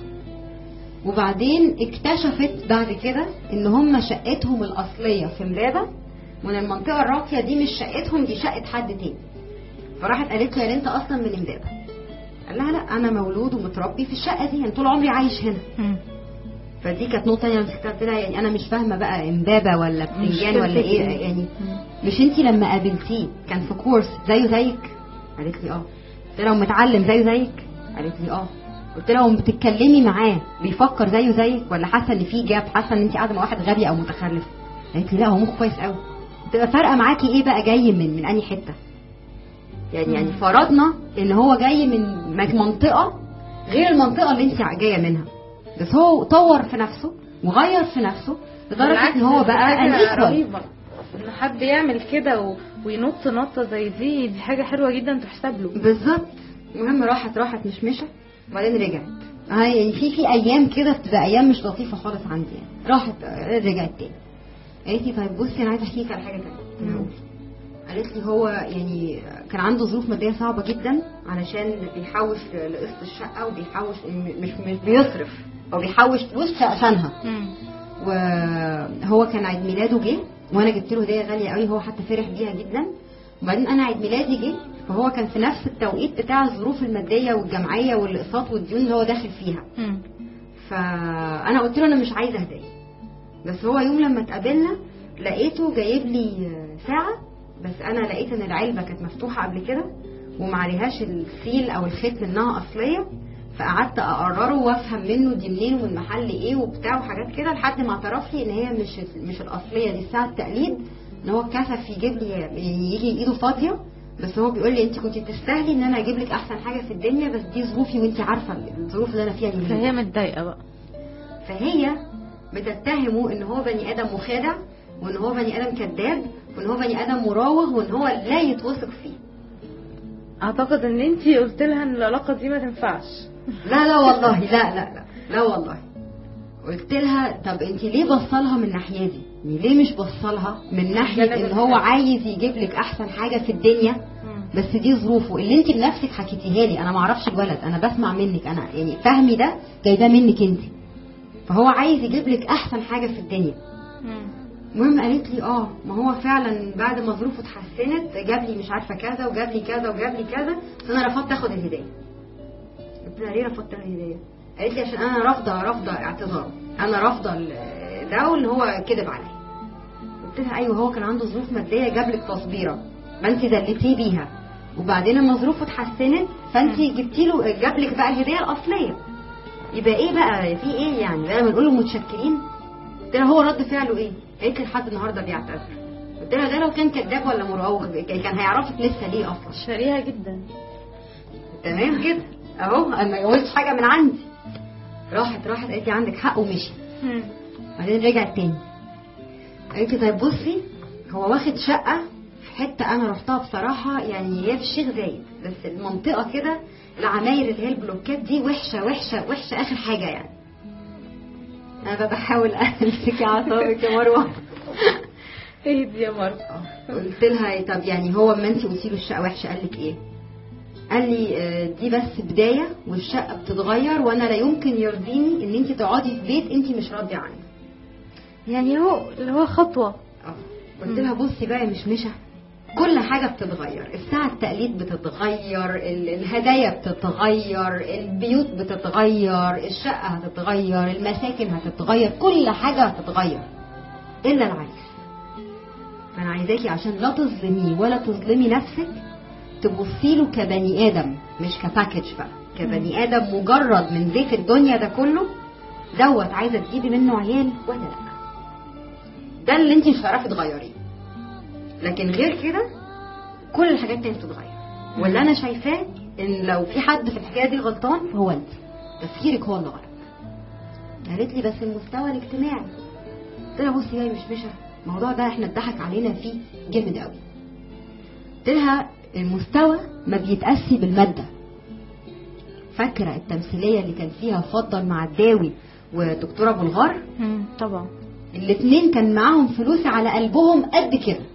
وبعدين اكتشفت بعد كده ان هم شقتهم الاصليه في امبابه وان المنطقه الراقيه دي مش شقتهم دي شقه حد تاني فراحت قالت له يعني انت اصلا من امبابه قال لها لا انا مولود ومتربي في الشقه دي يعني طول عمري عايش هنا مم. فدي كانت نقطه تانية مسكتها قلت لها يعني انا مش فاهمه بقى امبابه ولا بتنجان ولا مشكلتك ايه إيه؟ يعني مش انت لما قابلتيه كان في كورس زيه زيك قالت لي اه قلت لها ومتعلم زيه زيك قالت لي اه قلت لها وما بتتكلمي معاه بيفكر زيه زيك ولا حاسه ان في جاب حاسه ان انت قاعده مع واحد غبي او متخلف قالت لي لا هو مخه كويس قوي تبقى فارقه معاكي ايه بقى جاي من من انهي حته يعني يعني فرضنا ان هو جاي من من منطقه غير المنطقه اللي انت جايه منها بس هو طور في نفسه وغير في نفسه لدرجه بالعكس، ان هو دي بقى حاجة ان رهيبة ان حد يعمل كده و... وينط نطة زي دي دي حاجة حلوة جدا تحسب له بالظبط المهم راحت راحت مش مشى وبعدين رجعت هاي يعني في في ايام كده بتبقى ايام مش لطيفه خالص عندي يعني راحت آه، رجعت تاني قالت لي طيب بصي انا عايزه احكي لك على حاجه تانية قلت لها قولي. قالت لي هو يعني كان عنده ظروف ماديه صعبه جدا علشان بيحوش لقسط الشقه وبيحوش مش مش بيصرف هو بيحوش فلوس عشانها مم. وهو كان عيد ميلاده جه وانا جبت له هديه غاليه قوي هو حتى فرح بيها جدا وبعدين انا عيد ميلادي جه فهو كان في نفس التوقيت بتاع الظروف الماديه والجمعيه والاقساط والديون اللي هو داخل فيها مم. فانا قلت له انا مش عايزه هديه بس هو يوم لما اتقابلنا لقيته جايب لي ساعه بس انا لقيت ان العلبه كانت مفتوحه قبل كده ومعليهاش السيل او الختم انها اصليه فقعدت اقرره وافهم منه دي منين والمحل ايه وبتاع وحاجات كده لحد ما اعترف لي ان هي مش مش الاصليه دي الساعه التقليد ان هو كسف يجيب لي يعني يجي ايده فاضيه بس هو بيقول لي انت كنت تستاهلي ان انا اجيب لك احسن حاجه في الدنيا بس دي ظروفي وانت عارفه الظروف اللي انا فيها دي فهي متضايقة بقى فهي بتتهمه ان هو بني ادم مخادع وان هو بني ادم كذاب وان هو بني ادم مراوغ وان هو لا يتوثق فيه اعتقد ان انتي قلت لها ان العلاقة دي ما تنفعش لا لا والله لا لا لا لا والله قلت لها طب انت ليه بصلها من الناحيه دي يعني ليه مش بصلها من ناحيه جانب ان هو الخير. عايز يجيب لك احسن حاجه في الدنيا مم. بس دي ظروفه اللي انت بنفسك حكيتيها لي انا ما اعرفش الولد انا بسمع منك انا يعني فهمي ده جايباه منك انت فهو عايز يجيب لك احسن حاجه في الدنيا مم. المهم قالت لي اه ما هو فعلا بعد ما ظروفه اتحسنت جاب لي مش عارفه كذا وجاب لي كذا وجاب لي كذا بس انا رفضت اخد الهديه قلت لها ليه رفضت الهديه قالت لي عشان انا رافضه رافضه اعتذاره انا رافضه ال- ده واللي هو كذب عليا قلت لها ايوه هو كان عنده ظروف ماديه جاب لك تصبيره ما انت دلتيه بيها وبعدين لما ظروفه اتحسنت فانت جبتي له جاب لك بقى الهديه الاصليه يبقى ايه بقى في ايه يعني بقى بنقول له متشكرين قلت لها هو رد فعله ايه؟ قالت لي لحد النهارده بيعتذر قلت لها ده لو كان كذاب ولا مراوغ كان هيعرفك لسه ليه اصلا شريهة جدا تمام كده اهو انا ما قلتش حاجه من عندي راحت راحت قالت لي عندك حق ومشي مم. بعدين رجعت تاني قالت لي طيب بصي هو واخد شقه في حته انا رحتها بصراحه يعني هي في الشيخ زايد بس المنطقه كده العماير اللي هي البلوكات دي وحشه وحشه وحشه اخر حاجه يعني انا بقى بحاول امسك اعصابك يا مروه اهدي يا مرة قلت لها طب يعني هو اما انت قلتي له الشقه وحشه قال لك ايه؟ قال لي آه، دي بس بدايه والشقه بتتغير وانا لا يمكن يرضيني ان انت تقعدي في بيت انت مش راضيه عنه. يعني هو اللي هو خطوة اه قلت لها بصي بقى يا مشمشه كل حاجه بتتغير الساعه التقليد بتتغير ال- الهدايا بتتغير البيوت بتتغير الشقه هتتغير المساكن هتتغير كل حاجه هتتغير الا العريس فانا عايزاكي عشان لا تظلميه ولا تظلمي نفسك تبصي له كبني ادم مش كباكج بقى كبني ادم مجرد من زيت الدنيا ده كله دوت عايزه تجيبي منه عيال ولا لا ده اللي انت مش هتعرفي تغيريه لكن غير كده كل الحاجات تانية بتتغير واللي انا شايفاه ان لو في حد في الحكايه دي غلطان فهو انت تفكيرك هو اللي غلط قالت لي بس المستوى الاجتماعي قلت لها بصي يا مش مشى الموضوع ده احنا اتضحك علينا فيه جامد قوي قلت لها المستوى ما بيتقاسي بالماده فاكره التمثيليه اللي كان فيها فضل مع الداوي ودكتوره بلغار مم. طبعا الاتنين كان معاهم فلوس على قلبهم قد كده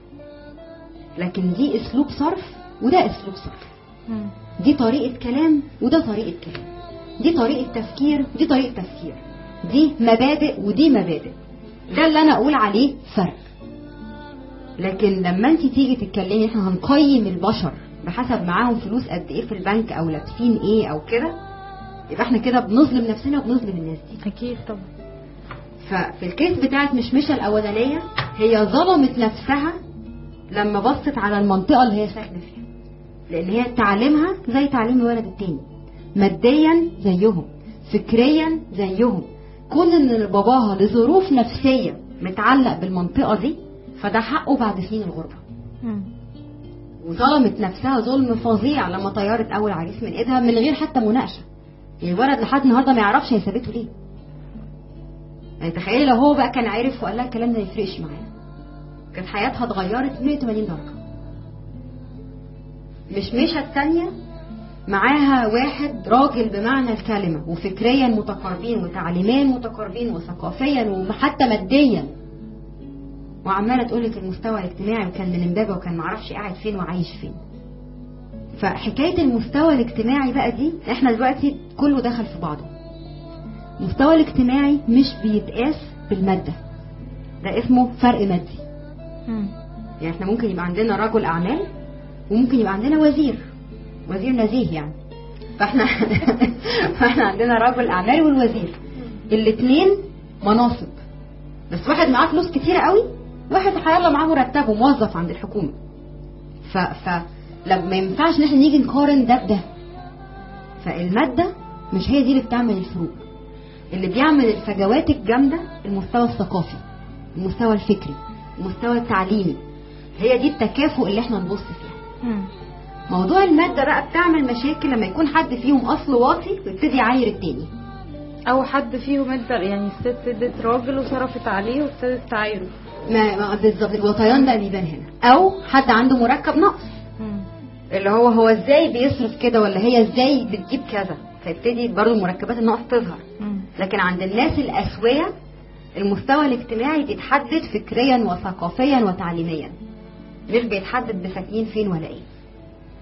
لكن دي اسلوب صرف وده اسلوب صرف مم. دي طريقة كلام وده طريقة كلام دي طريقة تفكير ودي طريقة تفكير دي مبادئ ودي مبادئ ده اللي انا اقول عليه فرق لكن لما انت تيجي تتكلمي احنا هنقيم البشر بحسب معاهم فلوس قد ايه في البنك او لابسين ايه او كده يبقى احنا كده بنظلم نفسنا وبنظلم الناس دي اكيد طبعا ففي الكيس بتاعت مشمشة الأولانية هي ظلمت نفسها لما بصت على المنطقة اللي هي ساكنة فيها لأن هي تعليمها زي تعليم الولد التاني ماديا زيهم فكريا زيهم كون ان باباها لظروف نفسية متعلق بالمنطقة دي فده حقه بعد سنين الغربة مم. وظلمت نفسها ظلم فظيع لما طيرت اول عريس من ايدها من غير حتى مناقشه يعني الولد لحد النهارده ما يعرفش هي سابته ليه يعني تخيلي لو هو بقى كان عارف وقال لها الكلام ده ما يفرقش معانا كانت حياتها اتغيرت 180 درجه مش مشى الثانيه معاها واحد راجل بمعنى الكلمة وفكريا متقاربين وتعليميا متقاربين وثقافيا وحتى ماديا وعمالة تقولك المستوى الاجتماعي وكان من امبابة وكان معرفش قاعد فين وعايش فين فحكاية المستوى الاجتماعي بقى دي احنا دلوقتي كله دخل في بعضه المستوى الاجتماعي مش بيتقاس بالمادة ده اسمه فرق مادي مم. يعني احنا ممكن يبقى عندنا رجل اعمال وممكن يبقى عندنا وزير وزير نزيه يعني فاحنا فاحنا عندنا رجل الاعمال والوزير الاثنين مناصب بس واحد معاه فلوس كتيرة قوي واحد هيلا معاه مرتبه موظف عند الحكومة ف ف لما ما ينفعش ان احنا نيجي نقارن ده بده فالمادة مش هي دي اللي بتعمل الفروق اللي بيعمل الفجوات الجامدة المستوى الثقافي المستوى الفكري المستوى التعليمي هي دي التكافؤ اللي احنا نبص فيها مم. موضوع المادة بقى بتعمل مشاكل لما يكون حد فيهم أصل واطي ويبتدي يعاير التاني او حد فيهم ادى يعني الست ادت راجل وصرفت عليه وابتدت تعايره ما ما- بالظبط الوطيان ده بيبان هنا أو حد عنده مركب نقص مم. اللي هو هو ازاي بيصرف كده ولا هي ازاي بتجيب كذا فيبتدي برضه مركبات النقص تظهر مم. لكن عند الناس الأسوية المستوى الاجتماعي بيتحدد فكريا وثقافيا وتعليميا مش بيتحدد بساكنين فين ولا ايه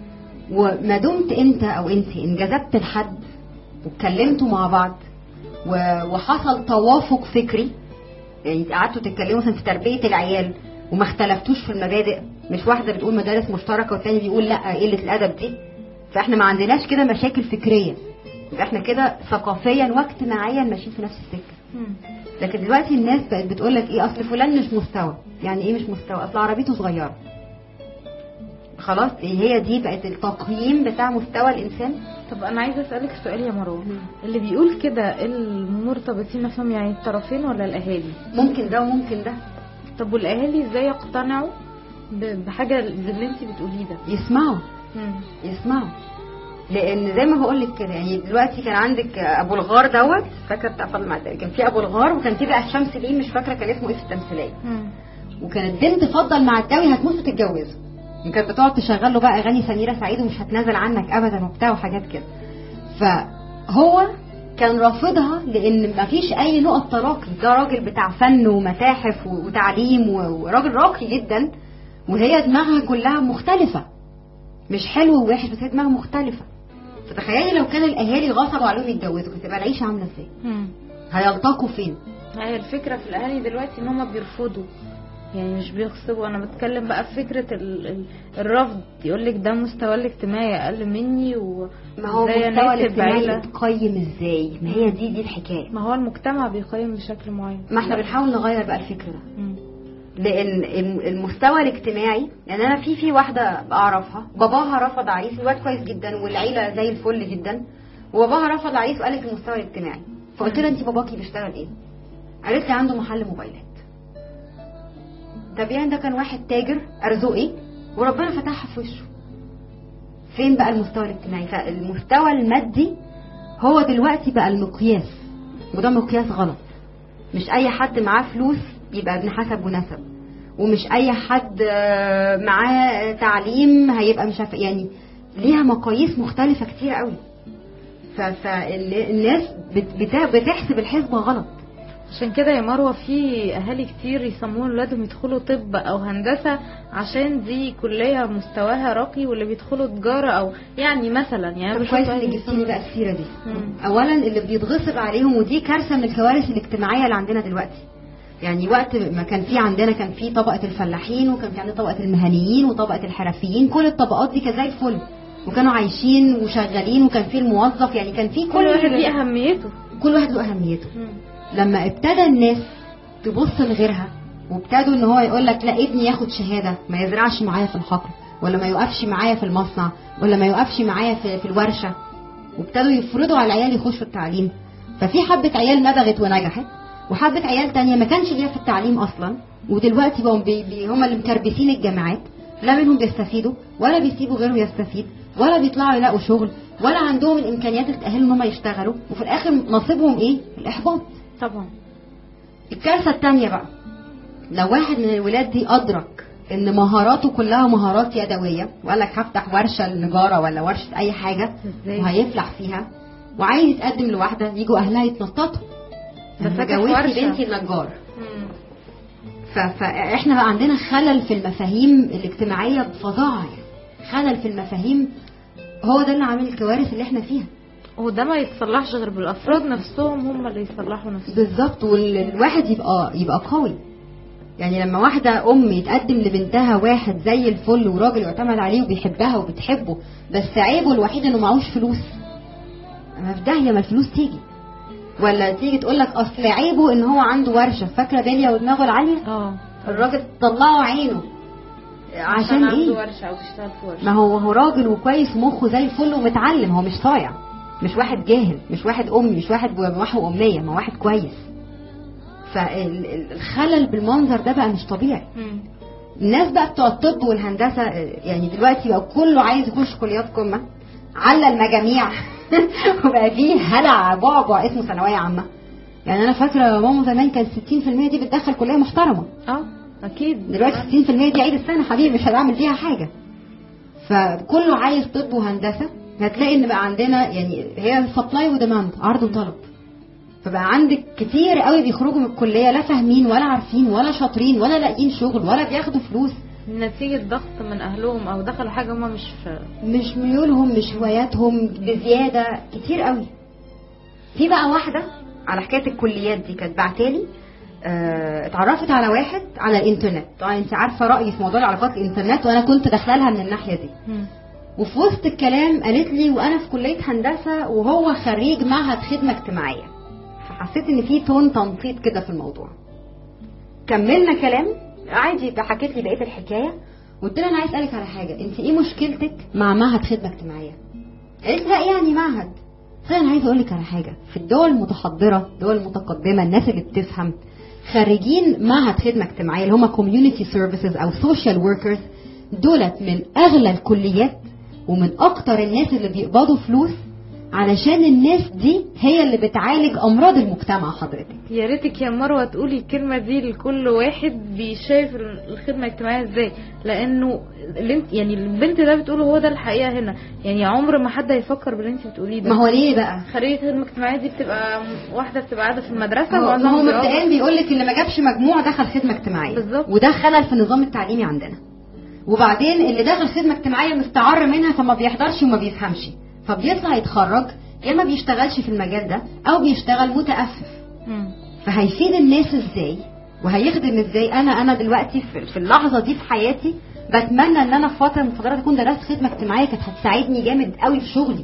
وما دمت انت او انت انجذبت لحد واتكلمتوا مع بعض و- وحصل توافق فكري يعني قعدتوا تتكلموا مثلا في تربيه العيال وما اختلفتوش في المبادئ مش واحده بتقول مدارس مشتركه والتاني بيقول لا قله الادب دي فاحنا ما عندناش كده مشاكل فكريه يبقى احنا كده ثقافيا واجتماعيا ماشيين في نفس السكه مم. لكن دلوقتي الناس بقت بتقول لك ايه اصل فلان مش مستوى يعني ايه مش مستوى اصل عربيته صغيره خلاص هي دي بقت التقييم بتاع مستوى الانسان طب انا عايزه اسالك سؤال يا مروه اللي بيقول كده المرتبطين نفسهم يعني الطرفين ولا الاهالي ممكن ده وممكن ده طب والاهالي ازاي يقتنعوا ب- بحاجه زي اللي انت بتقوليه ده يسمعوا مم. يسمعوا لان زي ما بقول لك كده يعني دلوقتي كان عندك ابو الغار دوت فاكره بتاع فاطمه معتري كان في ابو الغار وكان في بقى الشمس دي مش فاكره كان اسمه ايه في التمثيليه مم. وكانت بنت تفضل مع الداوي هتموت وتتجوزه وكانت بتقعد تشغل له بقى اغاني سميره سعيد ومش هتنازل عنك ابدا وبتاع وحاجات كده فهو كان رافضها لان مفيش اي نقط تراقي ده راجل بتاع فن ومتاحف و- وتعليم و- وراجل راقي جدا وهي دماغها كلها مختلفه مش حلو ووحش بس هي دماغها مختلفه فتخيلي لو كان الاهالي غصبوا عليهم يتجوزوا كانت تبقى العيشه عامله ازاي مم. هيلتقوا فين هي الفكرة في الأهالي دلوقتي إن هما بيرفضوا يعني مش بيغصبوا أنا بتكلم بقى في فكرة ال... ال... الرفض يقولك ده مستوى الاجتماعي أقل مني و ما هو وإزاي مستوى أناسب الاجتماعي عيلة بيتقيم ازاي ما هي دي دي الحكايه ما هو المجتمع بيقيم بشكل معين ما احنا بنحاول نغير بقى الفكر ده مم. لان الم- المستوى الاجتماعي يعني انا في في واحده اعرفها باباها رفض عريس الواد كويس جدا والعيله زي الفل جدا وباباها رفض عريس وقال لك المستوى الاجتماعي فقلت لها انت باباكي بيشتغل ايه قالت لي عنده محل موبايلات طب يعني ده كان واحد تاجر ارزقي وربنا فتحها في وشه فين بقى المستوى الاجتماعي فالمستوى المادي هو دلوقتي بقى المقياس وده مقياس غلط مش اي حد معاه فلوس يبقى ابن حسب ونسب ومش اي حد آه، معاه تعليم هيبقى مش عارفه يعني ليها مقاييس مختلفه كتير قوي فالناس بتحسب الحسبه غلط عشان كده يا مروة في أهالي كتير يسمون ولادهم يدخلوا طب أو هندسة عشان دي كلية مستواها راقي واللي بيدخلوا تجارة أو يعني مثلا يعني طب بشوف كويس أهالي انك جبتي لي بقى السيره دي مم. اولا اللي بيتغصب عليهم ودي كارثه من الكوارث الاجتماعيه اللي عندنا دلوقتي يعني وقت ما كان في عندنا كان في طبقه الفلاحين وكان في عندنا طبقه المهنيين وطبقه الحرفيين كل الطبقات دي كانت زي الفل وكانوا عايشين وشغالين وكان في الموظف يعني كان في كل واحد ليه أهميته كل واحد له اهميته مم. لما ابتدى الناس تبص لغيرها وابتدوا ان هو يقول لك لا ابني ياخد شهاده ما يزرعش معايا في الحقل ولا ما يوقفش معايا في المصنع ولا ما يوقفش معايا في, في الورشه وابتدوا يفرضوا على العيال يخشوا التعليم ففي حبه عيال نبغت ونجحت وحبه عيال تانية ما كانش ليها في التعليم اصلا ودلوقتي بقوا بي بي هم اللي مكربسين الجامعات لا منهم بيستفيدوا ولا بيسيبوا غيرهم يستفيد ولا بيطلعوا يلاقوا شغل ولا عندهم الامكانيات اللي تاهلهم ان هم يشتغلوا وفي الاخر نصيبهم ايه الاحباط طبعا الكارثه الثانيه بقى لو واحد من الولاد دي ادرك ان مهاراته كلها مهارات يدويه وقال لك هفتح ورشه للنجاره ولا ورشه اي حاجه ازاي؟ وهيفلح فيها وعايز يتقدم لواحده يجوا اهلها يتنططوا ده انا فاتح جوزتي ورشة. بنتي النجار مم. ف- فاحنا بقى عندنا خلل في المفاهيم الاجتماعيه بفظاعه يعني خلل في المفاهيم هو ده اللي عامل الكوارث اللي احنا فيها وده ما يتصلحش غير بالافراد نفسهم هم اللي يصلحوا نفسهم بالظبط والواحد يبقى يبقى قوي يعني لما واحدة أم يتقدم لبنتها واحد زي الفل وراجل يعتمد عليه وبيحبها وبتحبه بس عيبه الوحيد إنه معهوش فلوس ما في داهية ما الفلوس تيجي ولا تيجي تقول لك أصل عيبه إن هو عنده ورشة فاكرة داليا ودماغه العالية اه الراجل طلعه عينه عشان عنده إيه؟ ورشه او بيشتغل في ورشه ما هو هو راجل وكويس ومخه زي الفل ومتعلم هو مش صايع مش واحد جاهل مش واحد امي مش واحد محو امنيه ما واحد كويس فالخلل بالمنظر ده بقى مش طبيعي مم. الناس بقى بتوع الطب والهندسه يعني دلوقتي بقى كله عايز يخش كليات قمه على المجاميع وبقى فيه هلع بعبع اسمه ثانويه عامه يعني انا فاكره ماما زمان كانت 60% دي بتدخل كليه محترمه اه اكيد دلوقتي 60% دي عيد السنه حبيبي مش هنعمل فيها حاجه فكله عايز طب وهندسه هتلاقي ان بقى عندنا يعني هي سبلاي وديماند عرض وطلب فبقى عندك كتير قوي بيخرجوا من الكليه لا فاهمين ولا عارفين ولا شاطرين ولا لاقيين شغل ولا بياخدوا فلوس نتيجة ضغط من اهلهم او دخلوا حاجة هما مش مش ميولهم مش هواياتهم بزياده كتير قوي في بقى واحده على حكايه الكليات دي كانت بعتالي آه، اتعرفت على واحد على الانترنت طبعا انت عارفه رايي في موضوع العلاقات الانترنت وانا كنت داخله لها من الناحيه دي وفي وسط الكلام قالت لي وانا في كليه هندسه وهو خريج معهد خدمه اجتماعيه فحسيت ان في تون تنطيط كده في الموضوع كملنا كلام عادي حكيت لي بقيه الحكايه قلت لها انا عايز اسالك على حاجه انت ايه مشكلتك مع معهد خدمه اجتماعيه قالت لا يعني معهد قلت لها انا عايزه اقول لك على حاجه في الدول المتحضره الدول المتقدمه الناس اللي بتفهم خريجين معهد خدمه اجتماعيه اللي هم كوميونتي سيرفيسز او سوشيال وركرز دولت من اغلى الكليات ومن اكتر الناس اللي بيقبضوا فلوس علشان الناس دي هي اللي بتعالج امراض المجتمع حضرتك يا ريتك يا مروه تقولي الكلمه دي لكل واحد بيشايف الخدمه الاجتماعيه ازاي لانه اللي انت يعني البنت ده بتقوله هو ده الحقيقه هنا يعني عمر ما حد هيفكر باللي انت بتقوليه ده ما هو ليه بقى خريجه الخدمه الاجتماعيه دي بتبقى واحده بتبقى قاعده في المدرسه هو ما معظمها هو بيقعدوا- مبدئيا بيقول لك اللي ما جابش مجموع دخل خدمه اجتماعيه بالظبط. وده خلل في النظام التعليمي عندنا وبعدين اللي دخل خدمه اجتماعيه مستعر منها فما بيحضرش وما بيفهمش فبيطلع يتخرج يا ما بيشتغلش في المجال ده او بيشتغل متأفف مم. فهيفيد الناس ازاي وهيخدم ازاي انا انا دلوقتي في, في اللحظه دي في حياتي بتمنى ان انا في فتره من الفترات اكون درست خدمه اجتماعيه كانت هتساعدني جامد قوي في شغلي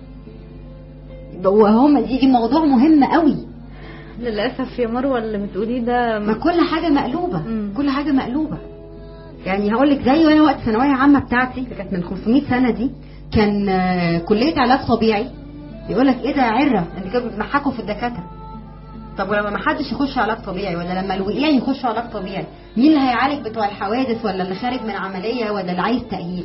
وهم دي, دي موضوع مهم قوي للاسف يا مروه اللي بتقوليه ده ما كل حاجه مقلوبه مم. كل حاجه مقلوبه يعني هقول لك زي وانا وقت ثانويه عامه بتاعتي اللي كانت من 500 سنه دي كان آه، كليه علاج طبيعي يقول لك ايه ده عره اللي كانوا بيضحكوا في الدكاتره طب ولما ما حدش يخش علاج طبيعي ولا لما الوقيان يخشوا علاج طبيعي مين اللي هيعالج بتوع الحوادث ولا اللي خارج من عمليه ولا اللي عايز تاهيل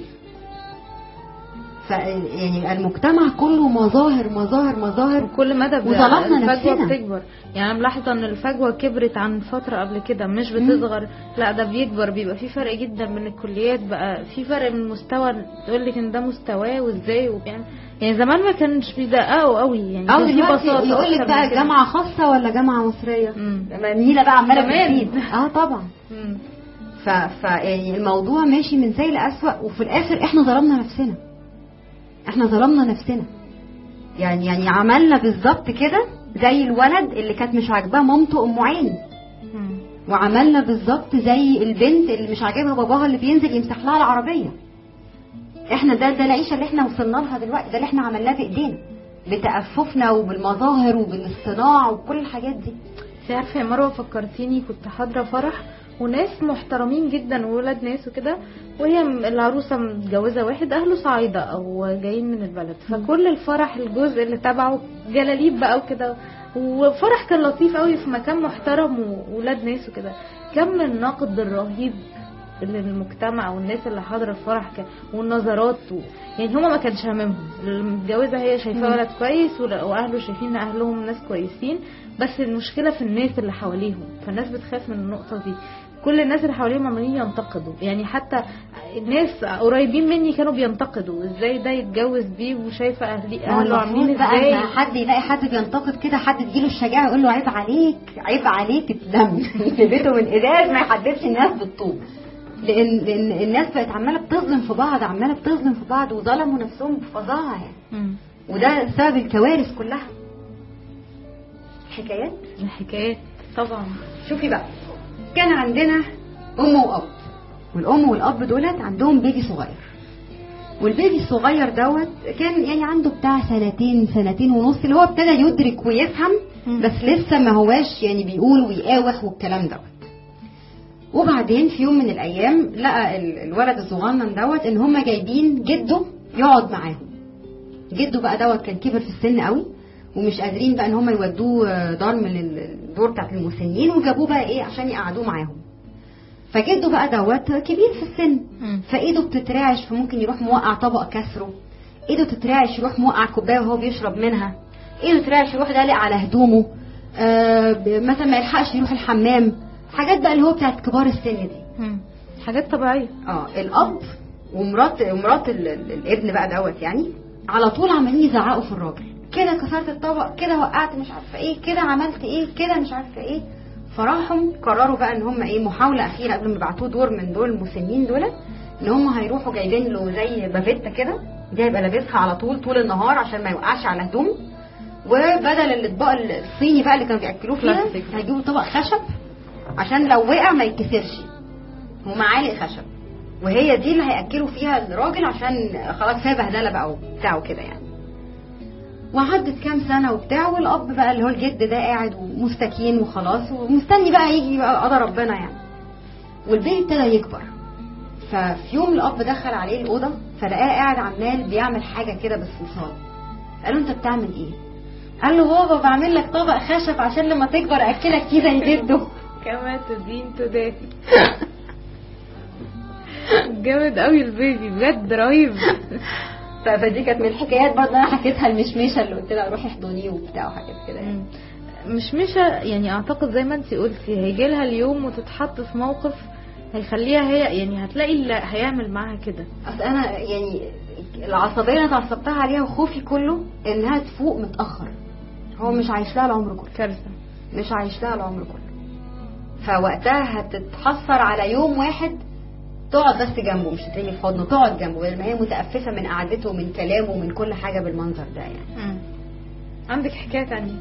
ف يعني المجتمع كله مظاهر مظاهر مظاهر وكل مدى ب- وظلمنا الفجوه نفسنا. بتكبر يعني انا ملاحظه ان الفجوه كبرت عن فتره قبل كده مش بتصغر لا ده بيكبر بيبقى في فرق جدا بين الكليات بقى في فرق من مستوى تقول لك ان ده مستواه وازاي وبيعمل يعني زمان ما كانش بيدققوا قوي يعني او كان في دلوقتي بساطه يقول لك أكتر بقى من كده. جامعه خاصه ولا جامعه مصريه مم. لما النيله بقى عماله كمان. بتزيد اه طبعا مم. ف... ف يعني الموضوع ماشي من سيء لأسوأ وفي الآخر احنا ظلمنا نفسنا احنا ظلمنا نفسنا يعني يعني عملنا بالظبط كده زي الولد اللي كانت مش عاجباه مامته ام عين مم. وعملنا بالظبط زي البنت اللي مش عاجبها باباها اللي بينزل يمسح لها العربيه احنا ده ده العيشه اللي احنا وصلنا لها دلوقتي ده اللي احنا عملناه بايدينا بتأففنا وبالمظاهر وبالاصطناع وكل الحاجات دي انت عارفه يا مروه فكرتيني كنت حاضره فرح وناس محترمين جدا وولاد ناس وكده وهي م- العروسه متجوزه واحد اهله صعايده او جايين من البلد فكل الفرح الجزء اللي تبعه جلاليب بقى وكده وفرح كان لطيف قوي في مكان محترم وولاد ناس وكده كم من النقد الرهيب للمجتمع والناس اللي حاضره الفرح كان والنظرات و... يعني هما ما كانش هاممهم المتجوزه هي شايفاه ولد كويس ول- واهله شايفين ان اهلهم ناس كويسين بس المشكله في الناس اللي حواليهم فالناس بتخاف من النقطه دي كل الناس اللي حواليهم عمالين ينتقدوا يعني حتى الناس قريبين مني كانوا بينتقدوا ازاي ده يتجوز بيه وشايفه اهلي ما هو اهله عاملين المفروض بقى ازاي إن حد يلاقي حد بينتقد كده حد تجيله الشجاعه يقول له عيب عليك عيب عليك اتلم في بيته من ازاز ما يحدفش الناس بالطوب لان لان الناس بقت عماله بتظلم في بعض عماله بتظلم في بعض وظلموا نفسهم بفظاعه يعني مم. وده سبب الكوارث كلها حكايات الحكايات طبعا شوفي بقى كان عندنا ام واب والام والاب دولت عندهم بيبي صغير والبيبي الصغير دوت كان يعني عنده بتاع سنتين سنتين ونص اللي هو ابتدى يدرك ويفهم مم. بس لسه ما هواش يعني بيقول ويقاوح والكلام دوت وبعدين في يوم من الايام لقى ال- الولد الصغنن دوت ان هم جايبين جده يقعد معاهم جده بقى دوت كان كبر في السن قوي ومش قادرين بقى ان هم يودوه آه، دار من الدور بتاعت المسنين وجابوه بقى ايه عشان يقعدوه معاهم فجده بقى دوت كبير في السن مم. فايده بتترعش فممكن يروح موقع طبق كسره ايده تترعش يروح موقع كوبايه وهو بيشرب منها ايده تترعش يروح دالق على هدومه آه ب- مثلا ما يلحقش يروح الحمام حاجات بقى اللي هو بتاعت كبار السن دي مم. حاجات طبيعيه اه الاب ومرات ومرات ال- ال- الابن بقى دوت يعني على طول عمالين يزعقوا في الراجل كده كسرت الطبق كده وقعت مش عارفه ايه كده عملت ايه كده مش عارفه ايه فراحوا قرروا بقى ان هم ايه محاوله اخيره قبل ما يبعتوه دور من دول المسنين دول ان هم هيروحوا جايبين له زي بافيتا كده دي هيبقى لابسها على طول طول النهار عشان ما يوقعش على هدومه وبدل الاطباق الصيني بقى اللي كانوا بياكلوه فيها بلاستيك. هيجيبوا طبق خشب عشان لو وقع ما يتكسرش ومعالق خشب وهي دي اللي هياكلوا فيها الراجل عشان خلاص هي بهدله بقى وبتاعه كده يعني وعدت كام سنه وبتاع والاب بقى اللي هو الجد ده قاعد ومستكين وخلاص ومستني بقى يجي بقى قضى ربنا يعني والبيبي ابتدى يكبر ففي يوم الاب دخل عليه الاوضه فلقاه قاعد عمال بيعمل حاجه كده بالصلصال قال له انت بتعمل ايه قال له بابا بعمل لك طبق خشب عشان لما تكبر اكلك فيه زي جده كما تدين تدافي جامد قوي البيبي بجد رهيب ف- فدي كانت من الحكايات برضه انا حكيتها المشمشه اللي قلت لها روحي احضنيه وبتاع وحاجات كده يعني مش مش يعني اعتقد زي ما انت قلتي هيجي لها اليوم وتتحط في موقف هيخليها هي يعني هتلاقي اللي هيعمل معاها كده اصل انا يعني العصبيه اللي اتعصبتها عليها وخوفي كله انها تفوق متاخر هو مش عايش لها العمر كله كارثه مش عايش لها العمر كله فوقتها هتتحسر على يوم واحد تقعد بس جنبه مش تترمي في حضنه تقعد جنبه لان هي متأففة من قعدته ومن كلامه ومن كل حاجة بالمنظر ده يعني عندك حكايه تانية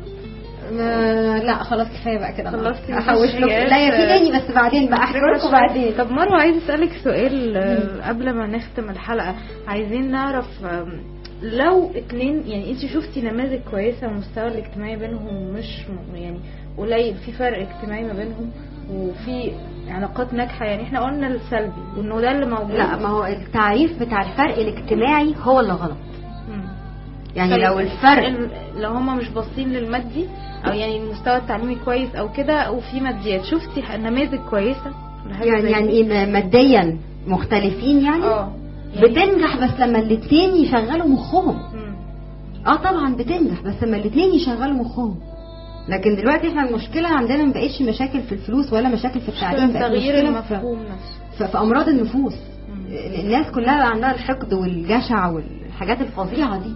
ما لا خلاص كفايه بقى كده خلصتي احوش مفيش لكم حاجات؟ لا يا في تاني بس بعدين بقى احكي لكم بعدين طب مروه عايز اسالك سؤال آه، قبل ما نختم الحلقه عايزين نعرف آم، لو اتنين يعني انت شفتي نماذج كويسه المستوى الاجتماعي بينهم مش م- يعني قليل في فرق اجتماعي ما بينهم وفي علاقات ناجحه يعني احنا قلنا السلبي وانه ده اللي موجود لا ما هو التعريف بتاع الفرق الاجتماعي هو اللي غلط مم. يعني طيب، لو الفرق ال- لو هما مش باصين للمادي او يعني المستوى التعليمي كويس او كده وفي ماديات شفتي ح- نماذج كويسه لحاجة يعني زي يعني دي؟ ايه ماديا مختلفين يعني اه يعني- بتنجح بس لما الاتنين يشغلوا مخهم مم. اه طبعا بتنجح بس لما الاتنين يشغلوا مخهم لكن دلوقتي احنا المشكله عندنا ما بقتش مشاكل في الفلوس ولا مشاكل في التعليم بقت تغيير مشكله في, المفهوم نفسه في, في امراض النفوس مم. الناس كلها بقى عندها الحقد والجشع والحاجات الفظيعه دي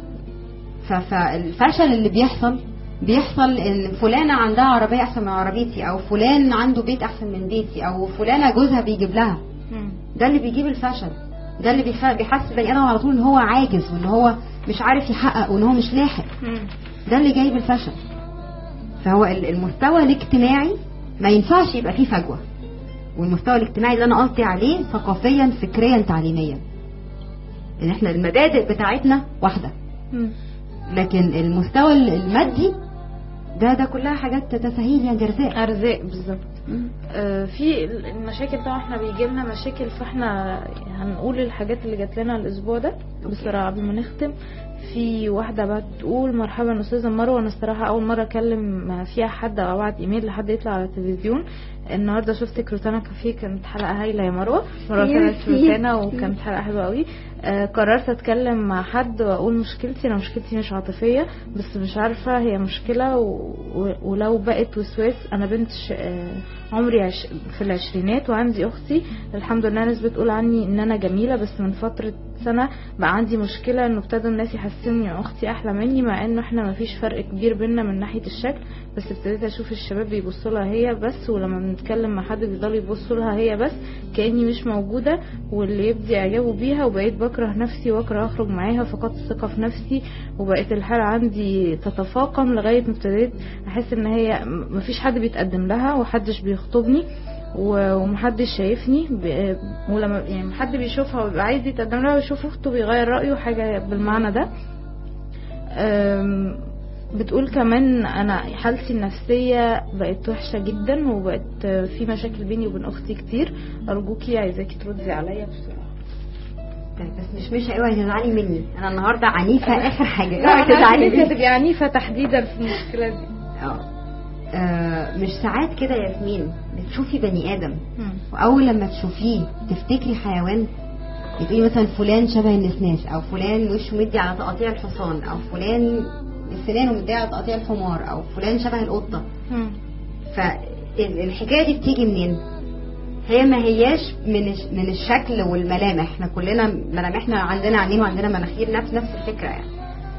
ف- فالفشل اللي بيحصل بيحصل ان فلانه عندها عربيه احسن من عربيتي او فلان عنده بيت احسن من بيتي او فلانه جوزها بيجيب لها مم. ده اللي بيجيب الفشل ده اللي بيخ- بيحسس البني ادم على طول ان هو عاجز وان هو مش عارف يحقق وان هو مش لاحق مم. ده اللي جايب الفشل فهو ال- المستوى الاجتماعي ما ينفعش يبقى فيه فجوه والمستوى الاجتماعي اللي انا قصدي عليه ثقافيا فكريا تعليميا ان احنا المبادئ بتاعتنا واحده مم. لكن المستوى ال- المادي ده ده كلها حاجات تسهيل يعني ارزاق ارزاق بالظبط آه، في المشاكل طبعا احنا بيجي لنا مشاكل فاحنا هنقول الحاجات اللي جات لنا الاسبوع ده بسرعه قبل ما نختم في واحده بعد تقول مرحبا استاذه مروه انا الصراحه اول مره اكلم فيها حد او ابعت ايميل لحد يطلع على التلفزيون النهارده شفتك روتانا كافيه كانت حلقه هايله يا مروه مروه كانت ميرسي. روتانا وكانت حلقه حلوه قوي آه قررت اتكلم مع حد واقول مشكلتي انا مشكلتي مش عاطفيه بس مش عارفه هي مشكله و... و... ولو بقت وسواس انا بنت ش... آه عمري عش... في العشرينات وعندي اختي الحمد لله ناس بتقول عني ان انا جميله بس من فتره سنه بقى عندي مشكله انه ابتدوا الناس يحسسوني ان اختي احلى مني مع انه احنا ما فيش فرق كبير بينا من ناحيه الشكل بس ابتديت اشوف الشباب بيبصوا لها هي بس ولما بنتكلم مع حد بيفضلوا يبصوا لها هي بس كاني مش موجوده واللي يبدي اعجابه بيها وبقيت بكره نفسي واكره اخرج معاها فقدت الثقه في نفسي وبقت الحاله عندي تتفاقم لغايه ما ابتديت احس ان هي م- مفيش حد بيتقدم لها ومحدش بيخطبني و- ومحدش شايفني ب- ولما يعني حد بيشوفها ويبقى عايز يتقدم لها ويشوف اخته بيغير رايه حاجه بالمعنى ده أم، بتقول كمان انا حالتي النفسيه بقت وحشه جدا وبقت في مشاكل بيني وبين اختي كتير ارجوكي عايزاكي تردي عليا بسرعه طيب بس مش مش اوعي تزعلي مني انا النهارده عنيفه اخر حاجه اوعي تزعلي انت مني هتبقي عنيفه تحديدا في المشكله دي اه آه، مش ساعات كده يا ياسمين بتشوفي بني ادم مم. واول لما تشوفيه تفتكري حيوان تقولي مثلا فلان شبه النسناس او فلان وشه مدي على تقاطيع الحصان او فلان سنانه مدي على تقاطيع الحمار او فلان شبه القطه مم. فالحكايه دي بتيجي منين هي ما هياش من الش- من الشكل والملامح احنا كلنا ملامحنا عندنا عينين وعندنا مناخير نفس نفس الفكره يعني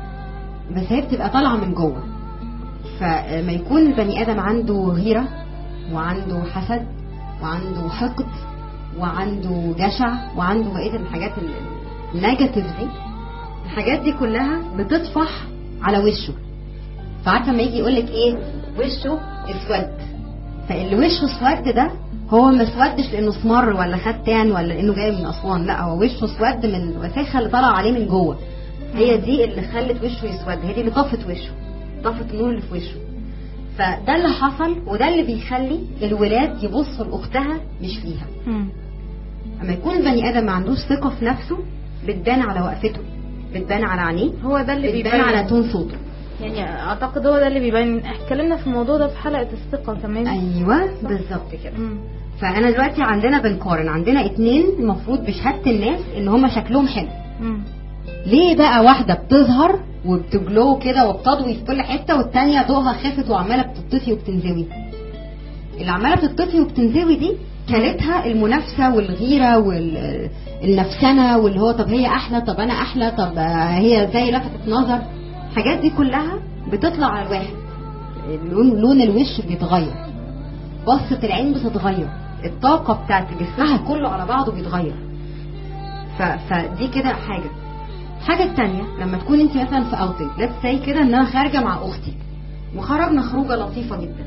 بس هي بتبقى طالعه من جوه فما يكون البني ادم عنده غيره وعنده حسد وعنده حقد وعنده جشع وعنده بقيه الحاجات ال- النيجاتيف دي الحاجات دي كلها بتطفح على وشه فعارفه لما يجي يقول لك ايه وشه اسود فاللي وشه اسود ده هو ما اسودش لانه اسمر ولا ختان ولا لانه جاي من اسوان لا هو وشه اسود من الوساخه اللي طالعه عليه من جوه هي دي اللي خلت وشه يسود هي دي اللي طفت وشه طفت النور اللي في وشه فده اللي حصل وده اللي بيخلي الولاد يبصوا لاختها مش فيها مم. اما يكون البني ادم ما عندوش ثقه في نفسه بتبان على وقفته بتبان على عينيه هو ده اللي بتبان بيبين على تون صوته يعني اعتقد هو ده اللي بيبين اتكلمنا في الموضوع ده في حلقه الثقه كمان ايوه بالظبط كده مم. فانا دلوقتي عندنا بنقارن عندنا اتنين المفروض بشهاده الناس ان هما شكلهم حلو مم. ليه بقى واحده بتظهر وبتجلو كده وبتضوي في كل حته والتانيه ضوءها خافت وعماله بتطفي وبتنزوي اللي عماله بتطفي وبتنزوي دي كانتها المنافسه والغيره والنفسنه واللي هو طب هي احلى طب انا احلى طب آه، هي زي لفتت نظر الحاجات دي كلها بتطلع على الواحد لون لون الوش بيتغير بصة العين بتتغير الطاقة بتاعت جسمها كله على بعضه بيتغير ف... فدي كده حاجة الحاجة التانية لما تكون انت مثلا في اوتنج ليتس سي كده ان انا خارجة مع اختي وخرجنا خروجة لطيفة جدا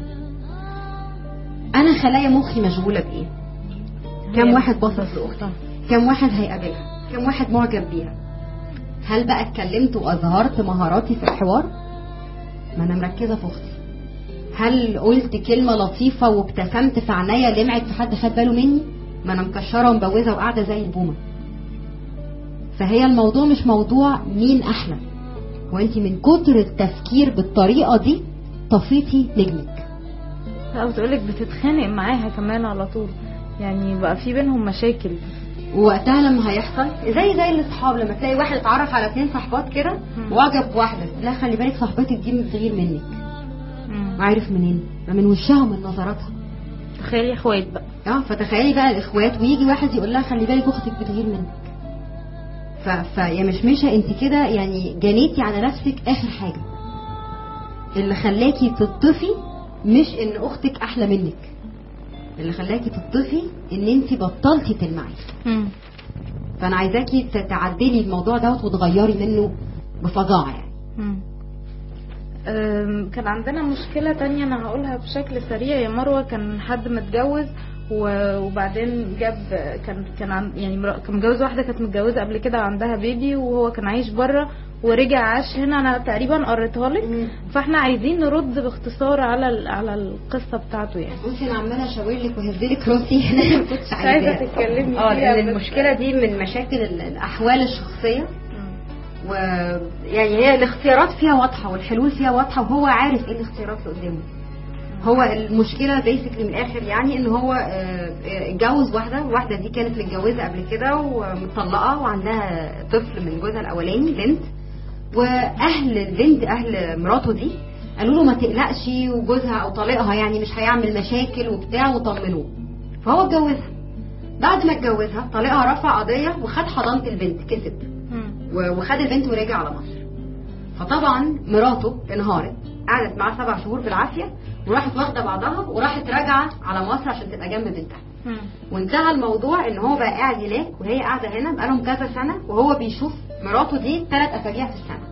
انا خلايا مخي مشغولة بايه كم هي واحد باصص لاختها كم واحد هيقابلها كم واحد معجب بيها هل بقى اتكلمت واظهرت مهاراتي في الحوار ما انا مركزة في اختي هل قلت كلمة لطيفة وابتسمت في عينيا لمعت في حد خد باله مني ما انا مكشرة ومبوزة وقاعدة زي البومة فهي الموضوع مش موضوع مين احلى هو انت من كتر التفكير بالطريقة دي طفيتي نجمك او تقولك بتتخانق معاها كمان على طول يعني بقى في بينهم مشاكل ووقتها لما هيحصل زي زي الاصحاب لما تلاقي واحد اتعرف على اتنين صحبات كده مم. واعجب بواحده لا خلي بالك صاحبتك دي بتغير منك مم. عارف منين ما من وشها ومن نظراتها تخيلي اخوات بقى اه فتخيلي بقى الاخوات ويجي واحد يقول لها خلي بالك اختك بتغير منك ف... ف يا مشمشه انت كده يعني جنيتي على نفسك اخر حاجه اللي خلاكي تطفي مش ان اختك احلى منك اللي خلاكي تطفي ان انت بطلتي تلمعي مم. فانا عايزاكي ت- تعدلي الموضوع دوت وتغيري منه بفظاعه يعني مم. أم، كان عندنا مشكلة تانية أنا هقولها بشكل سريع يا مروة كان حد متجوز و- وبعدين جاب كان كان عن يعني مرا- كان متجوز واحدة كانت متجوزة قبل كده وعندها بيبي وهو كان عايش بره ورجع عاش هنا أنا تقريبا قريتها لك فاحنا عايزين نرد باختصار على ال- على القصة بتاعته يعني بصي انا عماله اشاور لك وهزلك راسي انا ما كنتش عايزة عايزاها تتكلمي اه فيها لان بس- المشكله دي من مشاكل ال- الاحوال الشخصيه مم. ويعني هي الاختيارات فيها واضحه والحلول فيها واضحه وهو عارف ايه الاختيارات اللي قدامه هو المشكله بيسكلي من الاخر يعني ان هو آه، آه، اتجوز واحده الواحده دي كانت متجوزه قبل كده ومطلقه وعندها طفل من جوزها الاولاني بنت واهل البنت اهل مراته دي قالوا له ما تقلقش وجوزها او طليقها يعني مش هيعمل مشاكل وبتاع وطمنوه فهو اتجوزها بعد ما اتجوزها طليقها رفع قضيه وخد حضانه البنت كسب مم. و- وخد البنت ورجع على مصر فطبعا مراته انهارت قعدت معاه سبع شهور بالعافيه وراحت واخده بعضها وراحت راجعه على مصر عشان تبقى جنب بنتها مم. وانتهى الموضوع ان هو بقى قاعد هناك وهي قاعده هنا بقالهم كذا سنه وهو بيشوف مراته دي ثلاث اسابيع في السنه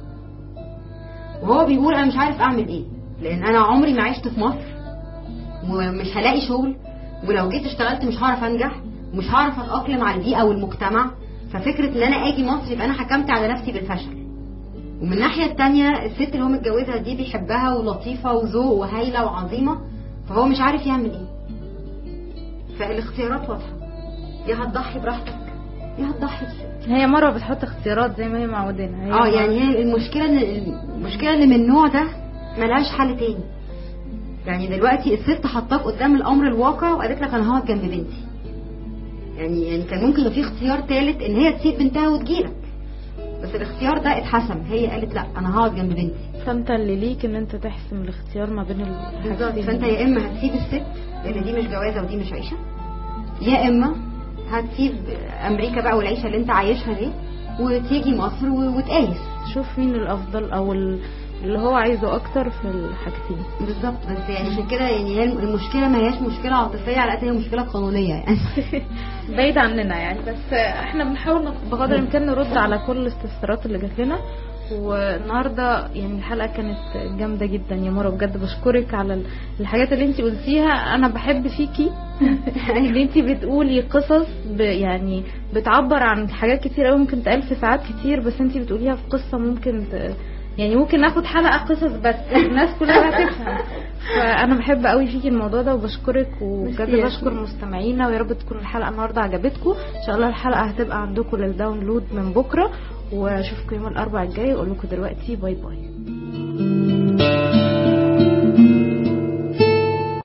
وهو بيقول انا مش عارف اعمل ايه لان انا عمري ما عشت في مصر ومش هلاقي شغل ولو جيت اشتغلت مش هعرف انجح ومش هعرف اتاقلم على البيئه والمجتمع ففكره ان انا اجي مصر يبقى انا حكمت على نفسي بالفشل ومن الناحيه التانية الست اللي هو متجوزها دي بيحبها ولطيفه وذوق وهايله وعظيمه فهو مش عارف يعمل ايه فالاختيارات واضحه يا هتضحي براحتك يا هتضحي بست هي مروة بتحط اختيارات زي ما هي معودانا هي اه يعني هي المشكله ان المشكله اللي من النوع ده ملهاش حل تاني يعني دلوقتي الست حطاك قدام الامر الواقع وقالت لك انا هقعد جنب بنتي يعني يعني كان ممكن يبقى في اختيار ثالث ان هي تسيب بنتها وتجيلك بس الاختيار ده اتحسم هي قالت لا انا هقعد جنب بنتي فانت اللي ليك ان انت تحسم الاختيار ما بين بالظبط الحاجتين فانت يا اما هتسيب الست لان دي مش جوازه ودي مش عيشه يا اما هتسيب امريكا بقى والعيشه اللي انت عايشها دي وتيجي مصر و- وتقايس شوف مين الافضل او ال... اللي هو عايزه اكتر في الحاجتين بالظبط بس يعني عشان كده يعني هي المشكله ما هياش مشكله عاطفيه على قد هي مشكله قانونيه يعني بعيد عننا يعني بس احنا بنحاول بقدر الامكان نرد على كل الاستفسارات اللي جات لنا والنهارده يعني الحلقه كانت جامده جدا يا مروه بجد بشكرك على ال- الحاجات اللي انت قلتيها انا بحب فيكي ان انت بتقولي قصص ب يعني بتعبر عن حاجات كتير قوي ممكن تقال في ساعات كتير بس انت بتقوليها في قصه ممكن ت... يعني ممكن ناخد حلقه قصص بس الناس كلها هتفهم فانا بحب قوي فيكي الموضوع ده وبشكرك وبجد ميرسي يا بشكر مستمعينا ويا رب تكون الحلقه النهارده عجبتكم ان شاء الله الحلقه هتبقى عندكم للداونلود من بكره واشوفكم يوم الاربعاء الجاي اقول لكم دلوقتي باي باي